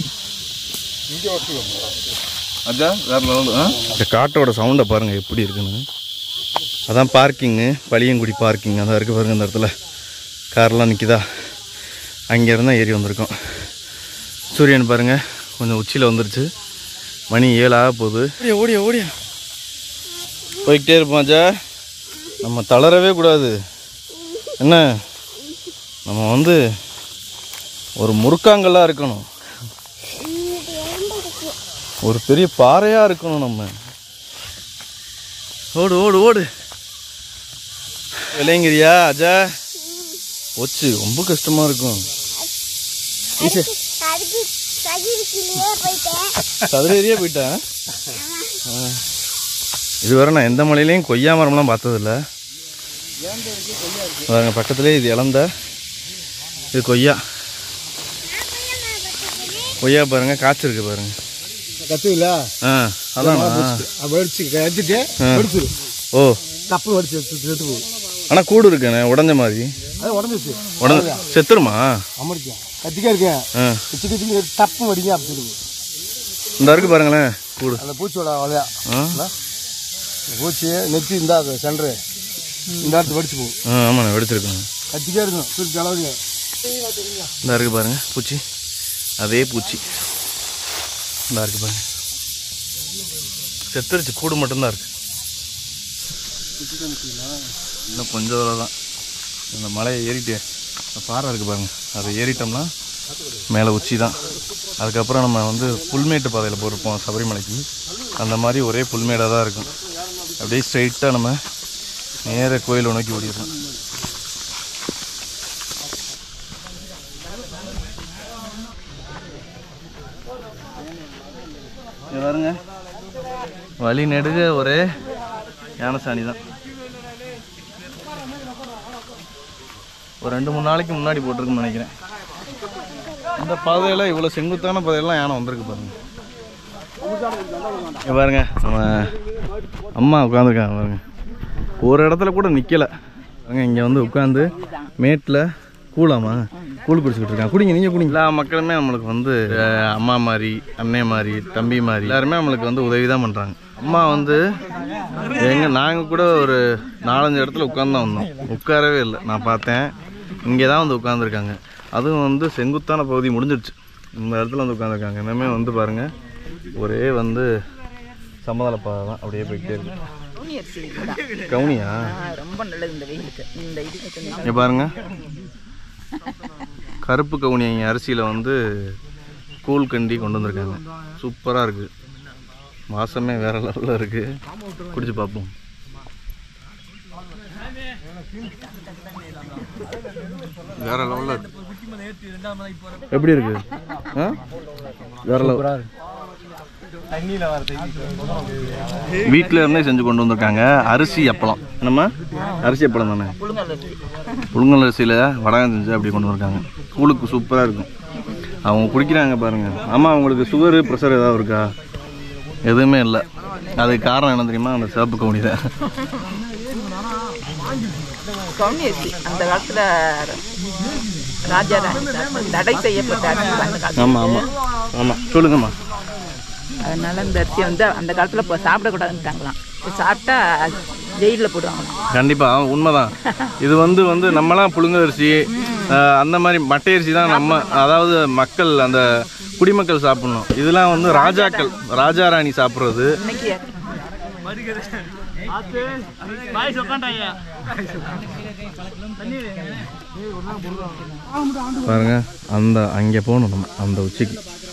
அஜா வேற லெவலு இந்த காட்டோட சவுண்டை பாருங்க எப்படி இருக்குன்னு அதான் பார்க்கிங்கு பளியங்குடி பார்க்கிங் அதான் இருக்கு பாருங்க இந்த இடத்துல கார்லாம் நிற்கிதா அங்கேருந்து ஏறி வந்திருக்கோம் சூரியன் பாருங்க கொஞ்சம் உச்சியில் வந்துருச்சு மணி ஏழாக போகுது ஓடியா ஓடியா ஓடியா போய்கிட்டே இருப்போம் அஜா நம்ம தளரவே கூடாது என்ன நம்ம வந்து ஒரு முறுக்காங்கல்லாக இருக்கணும் ஒரு பெரிய பாறையாக இருக்கணும் நம்ம ஓடு ஓடு ஓடு விளையங்கிரியா அஜா போச்சு ரொம்ப கஷ்டமாக இருக்கும் ஈஸி சதுக்கி சகிரிக்கிலேயே போயிட்டேன் சதுரேரியே போயிட்டேன் இது வரை நான் எந்த மலையிலையும் கொய்யா மரம்லாம் பார்த்ததில்ல பாருங்க பக்கத்துலேயே இது இழந்த இது கொய்யா கொய்யா பாருங்க காய்ச்சிருக்கு பாருங்க கத்துவில்ல ஆ அதான் வெடிச்சு கத்திட்டு வெடிச்சிரு ஓ தப்பு வெடிச்சு எடுத்து எடுத்து போகுது ஆனால் கூடு இருக்குண்ணே உடஞ்ச மாதிரி அது உடஞ்சிச்சு உடஞ்ச செத்துருமா அமர்த்தியா கத்திக்கா இருக்கேன் ஆ கிச்சு கிச்சு தப்பு வடிங்க அப்படி சொல்லுது இந்த இருக்கு பாருங்களேன் கூடு அந்த பூச்சியோட வலையா ஆ பூச்சி நெத்தி இந்த சென்ட்ரு இந்த இடத்து வெடிச்சு போகும் ஆ ஆமாண்ணே வெடிச்சிருக்குங்க கத்திக்கா இருக்கும் சுருக்கு அளவுக்கு இந்த இருக்கு பாருங்க பூச்சி அதே பூச்சி இந்த இருக்கு பாருங்க செத்துருச்சு கூடு மட்டும்தான் இருக்கு இன்னும் கொஞ்சம் தூரம் தான் இந்த மலையை ஏறிட்டு இந்த பாறை இருக்கு பாருங்க அதை ஏறிட்டோம்னா மேலே உச்சி தான் அதுக்கப்புறம் நம்ம வந்து புல்மேட்டு பாதையில் போயிருப்போம் சபரிமலைக்கு அந்த மாதிரி ஒரே புல்மேடாக தான் இருக்கும் அப்படியே ஸ்ட்ரைட்டாக நம்ம நேர கோயிலை நோக்கி ஓடிடுறோம் இங்க பாருங்க வழி நெடுக ஒரே யானைசாணி தான் ஒரு ரெண்டு மூணு நாளைக்கு முன்னாடி போட்டிருக்குன்னு நினைக்கிறேன் இந்த பாதையில் இவ்வளோ செங்குத்தான பாதையெல்லாம் யானை வந்திருக்கு பாருங்க இங்க பாருங்க நம்ம அம்மா உட்காந்துருக்காங்க பாருங்க ஒரு இடத்துல கூட நிற்கலை பாருங்க இங்கே வந்து உட்காந்து மேட்டில் கூலாமா கூழ் குடிச்சிக்கிட்டு இருக்காங்க குடிங்க நீங்கள் குடிங்க எல்லா மக்களுமே நம்மளுக்கு வந்து அஹ், அம்மா மாதிரி அண்ணே மாதிரி தம்பி மாதிரி எல்லாருமே நம்மளுக்கு வந்து உதவி தான் பண்ணுறாங்க அம்மா வந்து எங்க நாங்கள் கூட ஒரு நாலஞ்சு இடத்துல உட்காந்து தான் வந்தோம் உட்காரவே இல்லை நான் பார்த்தேன் இங்கே தான் வந்து உட்காந்துருக்காங்க அதுவும் வந்து செங்குத்தான பகுதி முடிஞ்சிடுச்சு இந்த இடத்துல வந்து உட்காந்துருக்காங்க இன்னுமே வந்து பாருங்கள் ஒரே வந்து சமதள பாதை தான் அப்படியே போயிட்டே இருக்கு துணி அரிசி இதுதான். கவுனியா ஆ, ரொம்ப நல்லது இந்த வெயிலுக்கு இந்த இதுக்கு கொஞ்சம் இங்க பாருங்க கருப்பு கவுனி அரிசியில் வந்து கூழ் கண்டி கொண்டு வந்திருக்காங்க சூப்பராக இருக்குது வாசமே வேற லெவலில் இருக்குது குடிச்சு பார்ப்போம் வேற லெவலில் இருக்கு எப்படி இருக்கு ஆ வேற லெவல் வீட்டில் இருந்தே செஞ்சு கொண்டு வந்திருக்காங்க அரிசி அப்பளம் நம்ம அரிசி அப்பளம் தானே புழுங்கல் அரிசியில் வடகம் செஞ்சு அப்படி கொண்டு வந்திருக்காங்க கூழுக்கு சூப்பராக இருக்கும் அவங்க குடிக்கிறாங்க பாருங்க ஆமாம் அவங்களுக்கு சுகரு ப்ரெஷர் ஏதாவது இருக்கா எதுவுமே இல்லை அதுக்கு காரணம் என்ன தெரியுமா அந்த சிவப்பு கவுனி தான் கவுனி அரிசி அந்த காலத்துல ராஜா ராணி தடை செய்யப்பட்ட அரிசி அந்த காலத்துல ஆமாம் ஆமாம் ஆமாம் சொல்லுங்கம்மா அதனால இந்த அரிசியை வந்து அந்த காலத்துல இப்போ சாப்பிடக்கூடாதுன்ட்டாங்களாம் இது சாப்பிட்டா ஜெயிலில் போடுவாங்களாம் கண்டிப்பாக உண்மைதான் இது வந்து வந்து நம்மலாம் புழுங்கல் அரிசி ஆஹ், அந்த மாதிரி மட்டை அரிசி தான் நம்ம அதாவது மக்கள் அந்த குடிமக்கள் சாப்பிடணும் இதெல்லாம் வந்து ராஜாக்கள் ராஜா ராணி சாப்பிட்றது இன்னைக்கு பாருங்க அந்த அங்கே போகணும் நம்ம அந்த உச்சிக்கு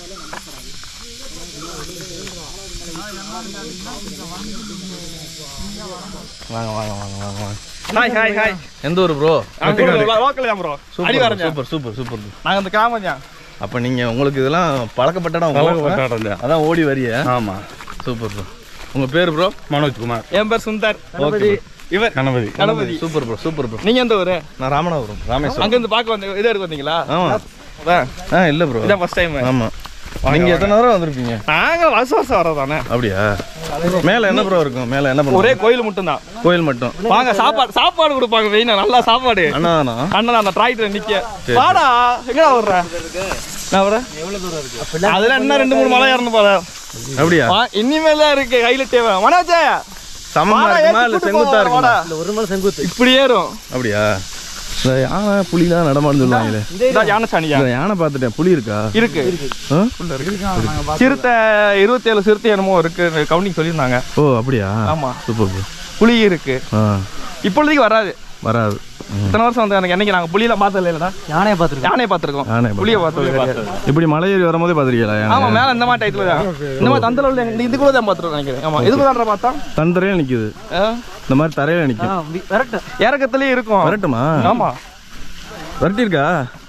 வாங்க வாங்க வாங்க வாங்க வாங்க ஹாய் ஹாய் ஹாய் எந்த ஊர் ப்ரோ லோக்கல் தான் bro super super super super நாங்கள் இந்த கிராமம் தான் அப்போ நீங்கள் உங்களுக்கு இதெல்லாம் பழக்கப்பட்ட இடம் பழக்கப்பட்ட இடம் அதான் ஓடி வரிய ஆமாம் சூப்பர் ப்ரோ உங்கள் பேர் ப்ரோ மனோஜ் குமார் என் பேர் சுந்தர் ஓகே இவர் Ganapathi Ganapathi super bro super bro நீங்க எந்த ஊரு நான் ராமநாதபுரம் ராமேஸ்வரம் அங்கிருந்து பார்க்க வந்து இது எடுக்க வந்தீங்களா ஆமாம் அதான். ஆ இல்லை ப்ரோ இதான் ஃபர்ஸ்ட் டைம் ஆமாம் நீங்கள் எத்தனை தடவை வந்திருப்பீங்க நாங்க வருஷம் வருஷம் வர்றதானே அப்படியா மேலே என்ன ப்ரோ இருக்கும் மேலே என்ன ஒரே பண்ணுவோம் கோயில் மட்டும்தான் கோயில் மட்டும் வாங்க சாப்பாடு சாப்பாடு கொடுப்பாங்க வெயினா நல்லா சாப்பாடு அண்ணாதானா அண்ணன் அந்த டிராக்டர் நிக்க சரி. வாடா எங்கடா வர்ற நான் வரேன் அதெல்லாம் இன்னும் ரெண்டு மூணு மலை ஏறணும் போல அப்படியா வா, இனிமேல் தான் இருக்கு கையில தேவை மனோஜே சமமா வாடா, இருக்குமா ஏத்தி இல்லை கூட்டு செங்குத்தா போ, இருக்குமா வாடா. ஒரு மணி செங்குத்து இப்படி ஏறும் அப்படியா இந்த யானை புலிலாம் நடமாடுன்னு சொல்லுவாங்களே இதான் யானை சாணியா இந்த யானை பார்த்துட்டேன் புலி இருக்கா இருக்கு ஆ? சிறுத்தை இருபத்தேழு சிறுத்தை என்னமோ இருக்கு கவுண்டிங் சொல்லியிருந்தாங்க ஓ அப்படியா ஆமா சூப்பர் ப்ரோ புலி இருக்கு ஆ இப்பொழுதைக்கு வராது வராது ம். இத்தனை வருஷம் வந்து எனக்கு என்னைக்கு நாங்க புலியெல்லாம் பார்த்தது இல்லடா யானையை பார்த்துருக்கோம் யானையை பார்த்துருக்கோம் யானை புலியை பார்த்தது கிடையாது இப்படி மலை ஏறி வரும்போதே பார்த்துருக்கீங்களா ஆமா யானை மேல இந்த மாதிரி டைத்துல தான் இந்த மாதிரி தந்தல உள்ள இந்த இதுக்குள்ள தான் பார்த்துருக்கோம் நினைக்கிறேன் ஆமா இதுக்கு தான் பார்த்தா தந்தரையில் நிற்குது ஆ, இந்த மாதிரி தரையில் நிற்கும் விரட்டு இறக்கத்துலயே இருக்கும் வரட்டுமா ஆமா விரட்டியிருக்கா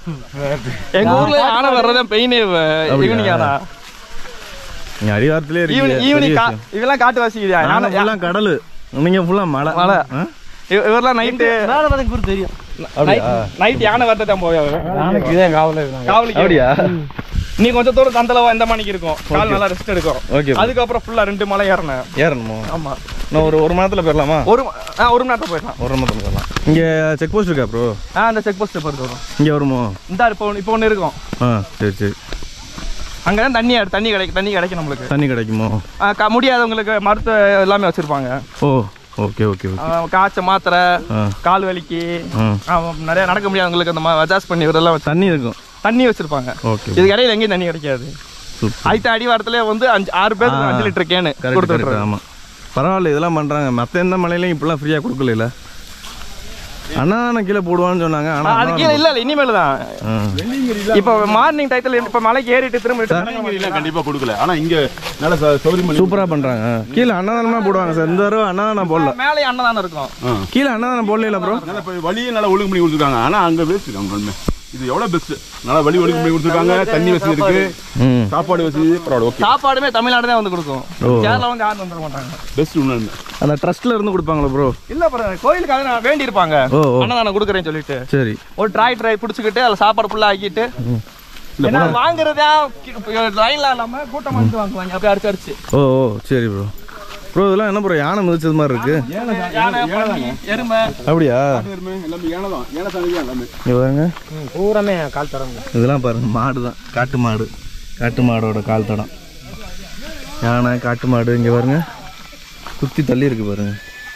எங்க ஊர்ல யானை வர்றதான் பெயினே ஈவினிங் ஆனா நீங்க அடிவாரத்திலே ஈவினிங் இருக்கீங்க ஈவினிஙங் இதெல்லாம் காட்டு வாசிக்குதா யானை ஃபுல்லாக கடல் நீங்க ஃபுல்லாக மலை மலை. ஆ? இவ- இவரெல்லாம் நைட்டு மேலே பார்த்து கூட தெரியும் அப்படியா நைட் யானை வரத தான் போய் இதான் காவல இருந்தாங்க காவலுக்கு அப்படியா நீ கொஞ்சம் தூரம் தந்தளவா இந்த மணிக்கு இருக்கும் கால் நல்லா ரெஸ்ட் எடுக்கும் ஓகே அதுக்கப்புறம் ஃபுல்லா ரெண்டு மலை ஏறினேன் ஏறணுமோ ஆமா நான் ஒரு ஒரு மாதத்தில் போயிடலாமா ஒரு ம- ஆ, ஒரு மணி நேரத்தில் போயிடலாம் ஒரு மாதத்தில் போயிடலாம் இங்கே செக் போஸ்ட் இருக்கா ப்ரோ ஆ அந்த செக் போஸ்ட் பொறுத்து வரும் இங்கே வருமோ இந்த இப்போ இப்போ ஒன்று இருக்கும் ஆ சரி சரி அங்கே தான் தண்ணி தண்ணி கிடைக்கும் தண்ணி கிடைக்கும் நம்மளுக்கு தண்ணி கிடைக்குமோ ஆ, க- முடியாதவங்களுக்கு மருத்துவ எல்லாமே வச்சிருப்பாங்க ஓ ஓகே ஓகே ஓகே ஆ, காய்ச்ச மாத்திரை ஆ கால் வலிக்கு ஆ ஆ, நிறைய நடக்க முடியாதவங்களுக்கு அந்த மாதிரி அட்ஜஸ்ட் பண்ணி இதெல்லாம் வச்சு தண்ணி இருக்கும் தண்ணி வச்சிருப்பாங்க ஓகே இதுக்கு இடையில எங்கேயும் தண்ணி கிடைக்காது சூப்பர் அடுத்த அடிவாரத்துல வந்து அஞ்சு ஆறு பேருக்கு ஆ. அஞ்சு லிட்டர் கேனு கரெக்ட் கொடுத்து கரெக்ட் ஆமாம் பரவாயில்ல இதெல்லாம் பண்ணுறாங்க மற்ற எந்த மலையிலையும் இப்படிலாம் ஃப்ரீயாக கொடுக்கல அண்ணா கீழே போடுவான்னு சொன்னாங்க அது ஆனால் கீழே இல்ல இல்ல இனிமேல் தான் இப்போ மார்னிங் டயத்துல இப்போ மலைக்கு ஏறிட்டு திரும்ப return கண்டிப்பா கொடுக்கல ஆனா இங்க நல்ல ச- சௌகரியம் பண்ணி சூப்பராக பண்ணுறாங்க கீழே அன்னதானமாக போடுவாங்க சார் இந்த தடவை அன்னதானம் போடல மேலே அன்னதானம் இருக்கும் கீழே அன்னதானம் போடல ப்ரோ நல்ல இப்ப வழியும் நல்லா ஒழுங்கு பண்ணி கொடுத்துருக்காங்க ஆனா அங்க வேஸ்ட் உண்மை இது எவ்வளவு பெஸ்ட் நல்லா வழி ஒழுங்கு பண்ணி கொடுத்துருக்காங்க தண்ணி வசதி இருக்கு ம் சாப்பாடு வசதி பரவாயில்ல ஓகே சாப்பாடுமே தமிழ்நாடு தான் வந்து கொடுக்கும் ஓ. கேரளா வந்து யாரும் வந்துட மாட்டாங்க பெஸ்ட் உண்மை அந்த ட்ரஸ்ட்ல இருந்து கொடுப்பாங்களா ப்ரோ இல்ல ப்ரோ கோயிலுக்காக நான் வேண்டி இருப்பாங்க ஓ ஓ அன்னதானம் கொடுக்குறேன்னு சொல்லிட்டு சரி ஒரு ட்ராய் ட்ரை பிடிச்சிக்கிட்டு அதில் சாப்பாடு ஃபுல்லாக ஆக்கிட்டு ஏன்னா வாங்குறதா லைன்ல இல்லாம கூட்டம் வந்து வாங்குவாங்க அப்படியே அடிச்சு அடிச்சு ஓ ஓ சரி ப்ரோ ப்ரோ இதெல்லாம் என்ன ப்ரோ யானை மிதிச்சது மாதிரி இருக்கு யானை பன்னி, எருமை அப்படியா எல்லாமே ஏனை தான் ஏனை சாமி தான் எல்லாமே இங்க பாருங்க பூராமே கால் தரங்க இதெல்லாம் பாருங்க மாடு தான் காட்டு மாடு காட்டு மாடோட கால் தடம் யானை காட்டு மாடு இங்கே பாருங்க குத்தி தள்ளி இருக்கு பாருங்க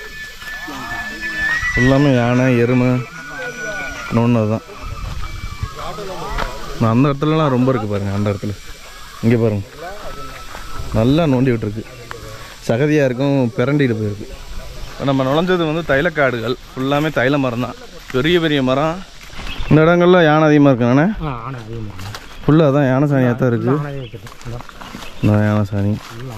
எல்லாமே யானை எருமை இன்னொன்று தான் அந்த இடத்துலலாம் ரொம்ப இருக்கு பாருங்க அந்த இடத்துல இங்கே பாருங்க நல்லா நோண்டி விட்டுருக்கு சகதியாக இருக்கும் பிறண்டிட்டு போயிருக்கு இப்போ நம்ம நுழைஞ்சது வந்து தைலக்காடுகள் ஃபுல்லாமே தைல மரம் தான் பெரிய பெரிய மரம் இந்த இடங்கள்ல யானை அதிகமாக இருக்கு நானே ஆனா அதிகமாக ஃபுல்லாக தான் யானை சாணியாக தான் இருக்குது ஆனதே இருக்குது இந்த யானை சாணி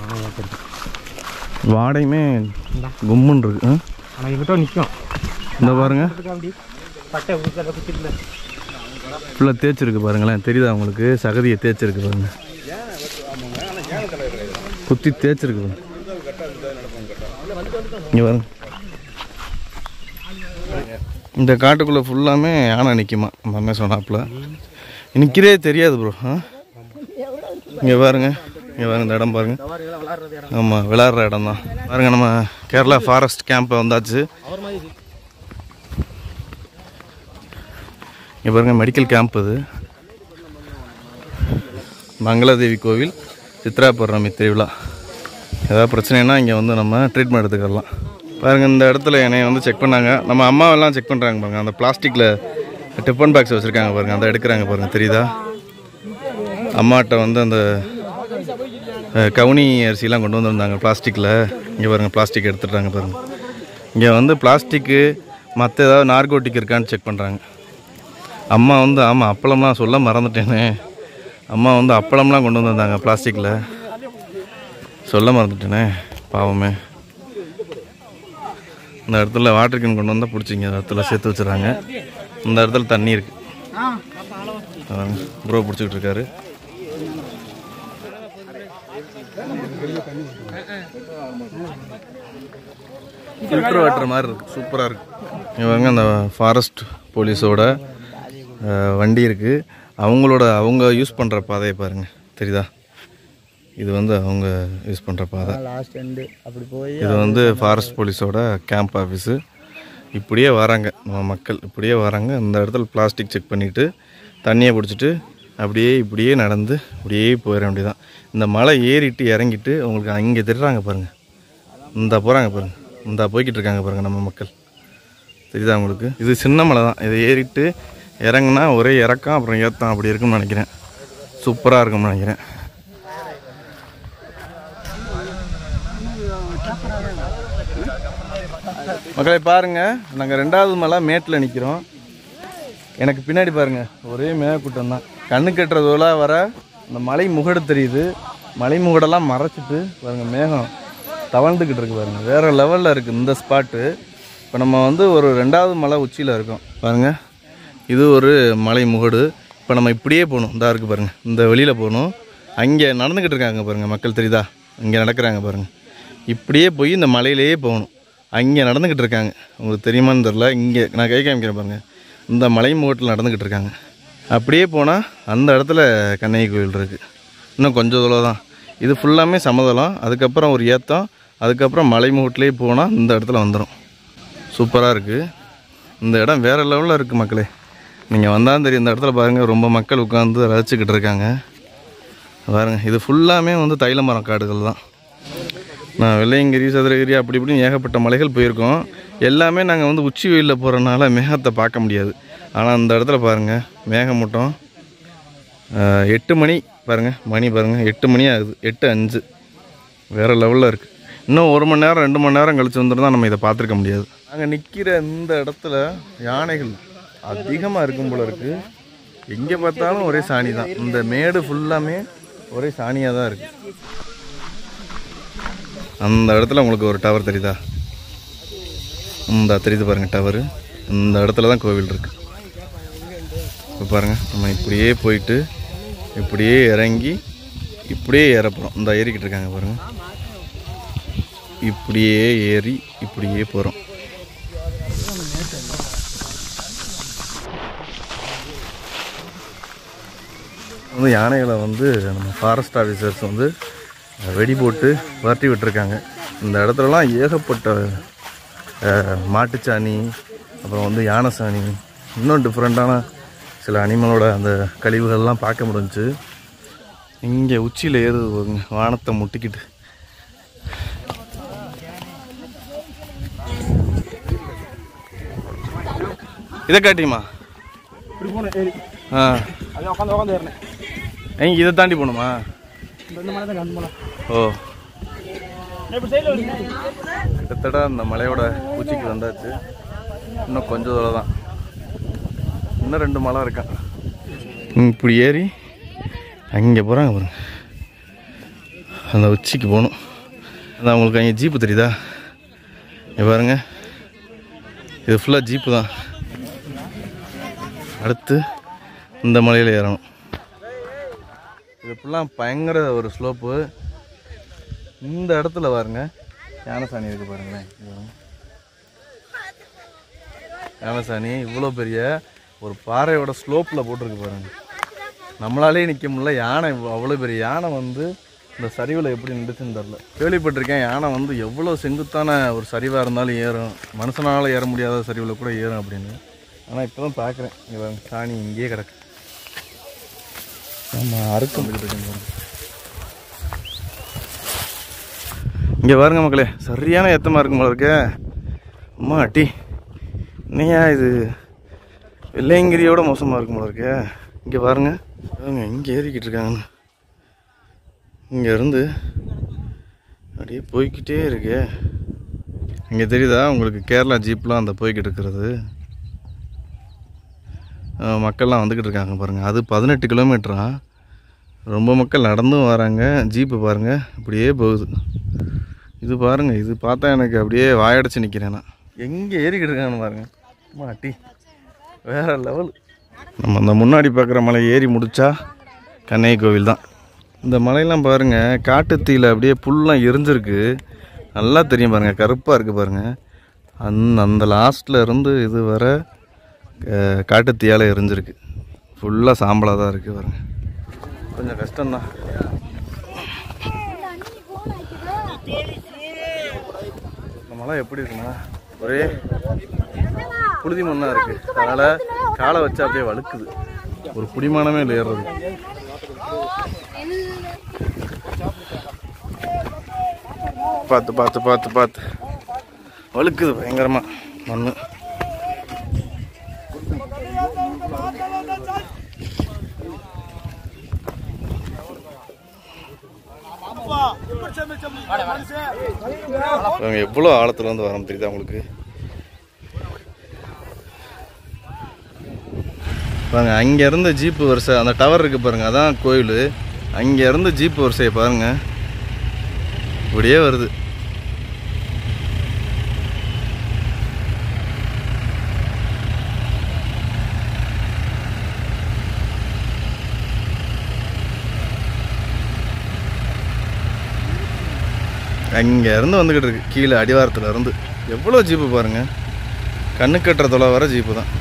வாடையுமே கும்முன்னு இருக்கு ஆ? ஆனால் எங்கிட்ட நிற்கும் இந்த பாருங்க அப்படி பட்டை ஊற்றி குச்சிட்டு ஃபுல்லாக தேய்ச்சிருக்கு பாருங்களேன் தெரியுதா உங்களுக்கு சகதியை தேய்ச்சிருக்கு பாருங்க குத்தி தேய்ச்சிருக்கு பாருங்க இங்கே பாருங்க இந்த காட்டுக்குள்ளே ஃபுல்லாமே யானை நிற்குமா அந்த அண்ணன் சொன்னாப்புல நிற்கிறே தெரியாது ப்ரோ ஆ இங்கே பாருங்க இங்கே பாருங்க இந்த இடம் பாருங்க ஆமாம் விளாட்ற இடம் தான் பாருங்க நம்ம கேரளா ஃபாரஸ்ட் கேம்ப் வந்தாச்சு இங்கே பாருங்க மெடிக்கல் கேம்ப் இது மங்களாதேவி கோவில் சித்ரா பௌர்ணமி திருவிழா ஏதாவது பிரச்சனைனா இங்கே வந்து நம்ம ட்ரீட்மெண்ட் எடுத்துக்கலாம் பாருங்க இந்த இடத்துல என்னைய வந்து செக் பண்ணாங்க நம்ம அம்மாவெல்லாம் செக் பண்ணுறாங்க பாருங்க அந்த பிளாஸ்டிக்கில் டிஃபன் பாக்ஸ் வச்சுருக்காங்க பாருங்க அதை எடுக்கிறாங்க பாருங்க தெரியுதா அம்மாட்ட வந்து அந்த அஹ், கவுனி அரிசிலாம் கொண்டு வந்திருந்தாங்க பிளாஸ்டிக்கில் இங்கே பாருங்க பிளாஸ்டிக் எடுத்துட்டாங்க பாருங்க இங்கே வந்து பிளாஸ்டிக்கு மற்ற ஏதாவது நார்கோட்டிக் இருக்கான்னு செக் பண்ணுறாங்க அம்மா வந்து ஆமாம் அப்பளம்லாம் சொல்ல மறந்துட்டேனே அம்மா வந்து அப்பளம்லாம் கொண்டு வந்திருந்தாங்க பிளாஸ்டிக்கில் சொல்ல மறந்துட்டேனே பாவமே இந்த இடத்துல வாட்டர் கேன் கொண்டு வந்தால் பிடிச்சிங்க இந்த இடத்துல சேர்த்து வச்சுறாங்க இந்த இடத்துல தண்ணி இருக்கு ப்ரோ பிடிச்சிக்கிட்டு இருக்காரு ஃபில்டர் வாட்டர் மாதிரி இருக்கு சூப்பராக இருக்கு இவங்க அந்த ஃபாரஸ்ட் போலீஸோட அஹ், வண்டி இருக்குது அவங்களோட அவங்க யூஸ் பண்ணுற பாதையை பாருங்கள் தெரியுதா இது வந்து அவங்க யூஸ் பண்ணுற பாதை லாஸ்ட் எண்டு அப்படி போய் இது வந்து ஃபாரஸ்ட் போலீஸோட கேம்ப் ஆஃபீஸு இப்படியே வராங்க நம்ம மக்கள் இப்படியே வராங்க இந்த இடத்துல பிளாஸ்டிக் செக் பண்ணிவிட்டு தண்ணியை பிடிச்சிட்டு அப்படியே இப்படியே நடந்து இப்படியே போயிட வேண்டியதான் இந்த மலை ஏறிட்டு இறங்கிட்டு உங்களுக்கு அங்கே திட்டுறாங்க பாருங்கள் இந்த போகிறாங்க பாருங்கள் இந்த போய்கிட்டு இருக்காங்க பாருங்கள் நம்ம மக்கள் தெரியுதா உங்களுக்கு இது சின்ன மலை தான் இதை ஏறிட்டு இறங்குனா ஒரே இறக்கம் அப்புறம் ஏற்றம் அப்படி இருக்கும்னு நினைக்கிறேன் சூப்பராக இருக்கும்னு நினைக்கிறேன் மக்களை பாருங்க நாங்கள் ரெண்டாவது மலை மேட்டில் நிற்கிறோம் எனக்கு பின்னாடி பாருங்க ஒரே மேகக்கூட்டம் தான் கண்ணு கட்டுறதோலாம் வர இந்த மலை முகடு தெரியுது மலை முகடெல்லாம் மறைச்சிட்டு பாருங்க மேகம் தவழ்ந்துக்கிட்டு இருக்கு பாருங்க வேற லெவலில் இருக்குது இந்த ஸ்பாட்டு இப்போ நம்ம வந்து ஒரு ரெண்டாவது மலை உச்சியில் இருக்கோம் பாருங்க இது ஒரு மலை முகடு இப்போ நம்ம இப்படியே போகணும் இதா இருக்குது பாருங்கள் இந்த வெளியில் போகணும் அங்கே நடந்துக்கிட்டு இருக்காங்க பாருங்கள் மக்கள் தெரியுதா இங்கே நடக்கிறாங்க பாருங்கள் இப்படியே போய் இந்த மலையிலேயே போகணும் அங்கே நடந்துக்கிட்டு இருக்காங்க உங்களுக்கு தெரியுமான்னு தெரில இங்கே நான் கை காமிக்கிறேன் பாருங்கள் இந்த மலை முகட்டில் நடந்துக்கிட்டு இருக்காங்க அப்படியே போனால் அந்த இடத்துல கண்ணகி கோயில் இருக்குது இன்னும் கொஞ்சம் தூரம் தான் இது ஃபுல்லாமே சமதளம் அதுக்கப்புறம் ஒரு ஏத்தம் அதுக்கப்புறம் மலை முகட்டிலே போனால் இந்த இடத்துல வந்துடும் சூப்பராக இருக்குது இந்த இடம் வேறு லெவலில் இருக்குது மக்களே நீங்கள் வந்தாலும் தெரியும் இந்த இடத்துல பாருங்கள் ரொம்ப மக்கள் உட்காந்து ரசிச்சுக்கிட்டு இருக்காங்க பாருங்கள் இது ஃபுல்லாமே வந்து தைல மரம் காடுகள் தான் நான் வெள்ளையங்கிரி சதுரகிரி அப்படி இப்படின்னு ஏகப்பட்ட மலைகள் போயிருக்கோம் எல்லாமே நாங்கள் வந்து உச்சி வெயிலில் போகிறனால மேகத்தை பார்க்க முடியாது ஆனால் இந்த இடத்துல பாருங்கள் மேகமூட்டம் ஆஹ், எட்டு மணி பாருங்கள் மணி பாருங்கள் எட்டு மணி ஆகுது எட்டு அஞ்சு வேறு லெவலில் இருக்குது இன்னும் ஒரு மணி நேரம் ரெண்டு மணி நேரம் கழிச்சு வந்துருந்தா நம்ம இதை பார்த்துருக்க முடியாது நாங்கள் நிற்கிற இந்த இடத்துல யானைகள் அதிகமாக இருக்கும் போல இருக்குது எங்கே பார்த்தாலும் ஒரே சாணி தான் இந்த மேடு ஃபுல்லாமே ஒரே சாணியாக தான் இருக்குது அந்த இடத்துல உங்களுக்கு ஒரு டவர் தெரியுதா இந்த தெரியுது பாருங்கள் டவரு இந்த இடத்துல தான் கோவில் இருக்குது இப்போ பாருங்கள் நம்ம இப்படியே போயிட்டு இப்படியே இறங்கி இப்படியே ஏற போகிறோம் இந்த ஏறிக்கிட்டு இருக்காங்க பாருங்கள் இப்படியே ஏறி இப்படியே போகிறோம் வந்து யானைகளை வந்து நம்ம ஃபாரஸ்ட் ஆஃபீஸர்ஸ் வந்து வெடி போட்டு விரட்டி விட்டுருக்காங்க இந்த இடத்துலலாம் ஏகப்பட்ட அஹ், மாட்டுச்சாணி அப்புறம் வந்து யானை சாணி இன்னும் டிஃப்ரெண்ட்டான சில அனிமலோட அந்த கழிவுகள்லாம் பார்க்க முடிஞ்சுச்சு இங்கே உச்சியில் ஏறுது பாருங்க, வானத்தை முட்டிக்கிட்டு இதை காட்டியுமா இப்படி போனேன் ஏறி ஆ அது உட்காந்து உட்காந்து ஏறினேன் எங்க இதை தாண்டி போகணுமா இந்த இந்த மலை தான் கண்டு போல ஓ இப்படி சைடில் வருங்க கிட்டத்தட்ட அந்த மலையோட உச்சிக்கு வந்தாச்சு இன்னும் கொஞ்சம் தூரம் தான் இன்னும் ரெண்டு மலை இருக்கா இப்படி ஏறி அங்கே போகிறாங்க பாருங்க அந்த உச்சிக்கு போகணும் அதான் உங்களுக்கு அங்கே ஜீப்பு தெரியுதா இங்க பாருங்க இது ஃபுல்லாக ஜீப்பு தான் அடுத்து இந்த மலையில் ஏறணும் இது ஃபுல்லாக பயங்கர ஒரு ஸ்லோப்பு இந்த இடத்துல பாருங்க யானை சாணி இருக்கு பாருங்களேன் இது பாருங்க. யானை சாணி இவ்வளோ பெரிய ஒரு பாறையோட ஸ்லோப்பில் போட்டிருக்கு பாருங்க நம்மளாலே நிற்க முடியல யானை இவ்வ- அவ்வளோ பெரிய யானை வந்து இந்த சரிவில் எப்படி நின்றுச்சுன்னு தெரில கேள்விப்பட்டிருக்கேன் யானை வந்து எவ்வளோ செங்குத்தான ஒரு சரிவாக இருந்தாலும் ஏறும் மனுஷனால் ஏற முடியாத சரிவில் கூட ஏறும் அப்படின்னு ஆனால் இப்போ தான் பார்க்குறேன் இங்கே பாருங்க சாணி இங்கேயே கிடக்கு ஆமாம் அறுக்க முடியுது இங்கே பாருங்க மக்களே சரியான ஏத்தமாக இருக்கும் போல இருக்கே அம்மா அட்டி என்னையா இது வெள்ளையங்கிரியோட மோசமாக இருக்கும் போல இருக்கே இங்கே பாருங்க பாருங்க இங்கே ஏறிக்கிட்டு இருக்காங்கன்னு இங்கே இருந்து அப்படியே போய்க்கிட்டே இருக்கே இங்கே தெரியுதா உங்களுக்கு கேரளா ஜீப்லாம் அந்த போய்கிட்டு இருக்கிறது அஹ் மக்கள்லாம் வந்துக்கிட்டு இருக்காங்க பாருங்கள் அது பதினெட்டு கிலோமீட்டரா ரொம்ப மக்கள் நடந்தும் வராங்க ஜீப்பு பாருங்கள் இப்படியே போகுது இது பாருங்கள் இது பார்த்தா எனக்கு அப்படியே வாயடைச்சு நிற்கிறேன் நான் எங்கே ஏறிக்கிட்டு இருக்காங்கன்னு பாருங்கள் மாட்டி வேற லெவல் நம்ம அந்த முன்னாடி பார்க்குற மலை ஏறி முடிச்சா கண்ணகி கோவில் தான் இந்த மலையெல்லாம் பாருங்கள் காட்டுத்தீயில் அப்படியே புல்லாம் எரிஞ்சிருக்கு நல்லா தெரியும் பாருங்கள் கருப்பாக இருக்குது பாருங்கள் அந்த அந்த லாஸ்ட்டில் இருந்து இது வர அஹ், காட்டுத்தீயால் எரிஞ்சிருக்கு ஃபுல்லாக சாம்பலாக தான் இருக்குது பாருங்க கொஞ்சம் கஷ்டம்தான் இந்த மலை எப்படி இருக்குன்னா ஒரே புழுதி மண்ணாக இருக்குது அதனால் காலை வச்சா அப்படியே வழுக்குது ஒரு புடிமானமே இல்லை ஏறுறது பார்த்து பார்த்து பார்த்து பார்த்து வழுக்குது பயங்கரமாக மண் பாருங்க எவ்வளோ ஆழத்துல இருந்து வரோம் தெரியுதா உங்களுக்கு பாருங்க அங்க இருந்து ஜீப்பு வரிசை அந்த டவர் இருக்கு பாருங்க அதான் கோயில் அங்க இருந்து ஜீப்பு வரிசையை பாருங்க இப்படியே வருது அங்கே இருந்து வந்துக்கிட்டு இருக்கு கீழே அடிவாரத்தில் இருந்து எவ்வளோ ஜீப்பு பாருங்கள் கண்ணு கட்டுற தொலை வர ஜீப்பு தான்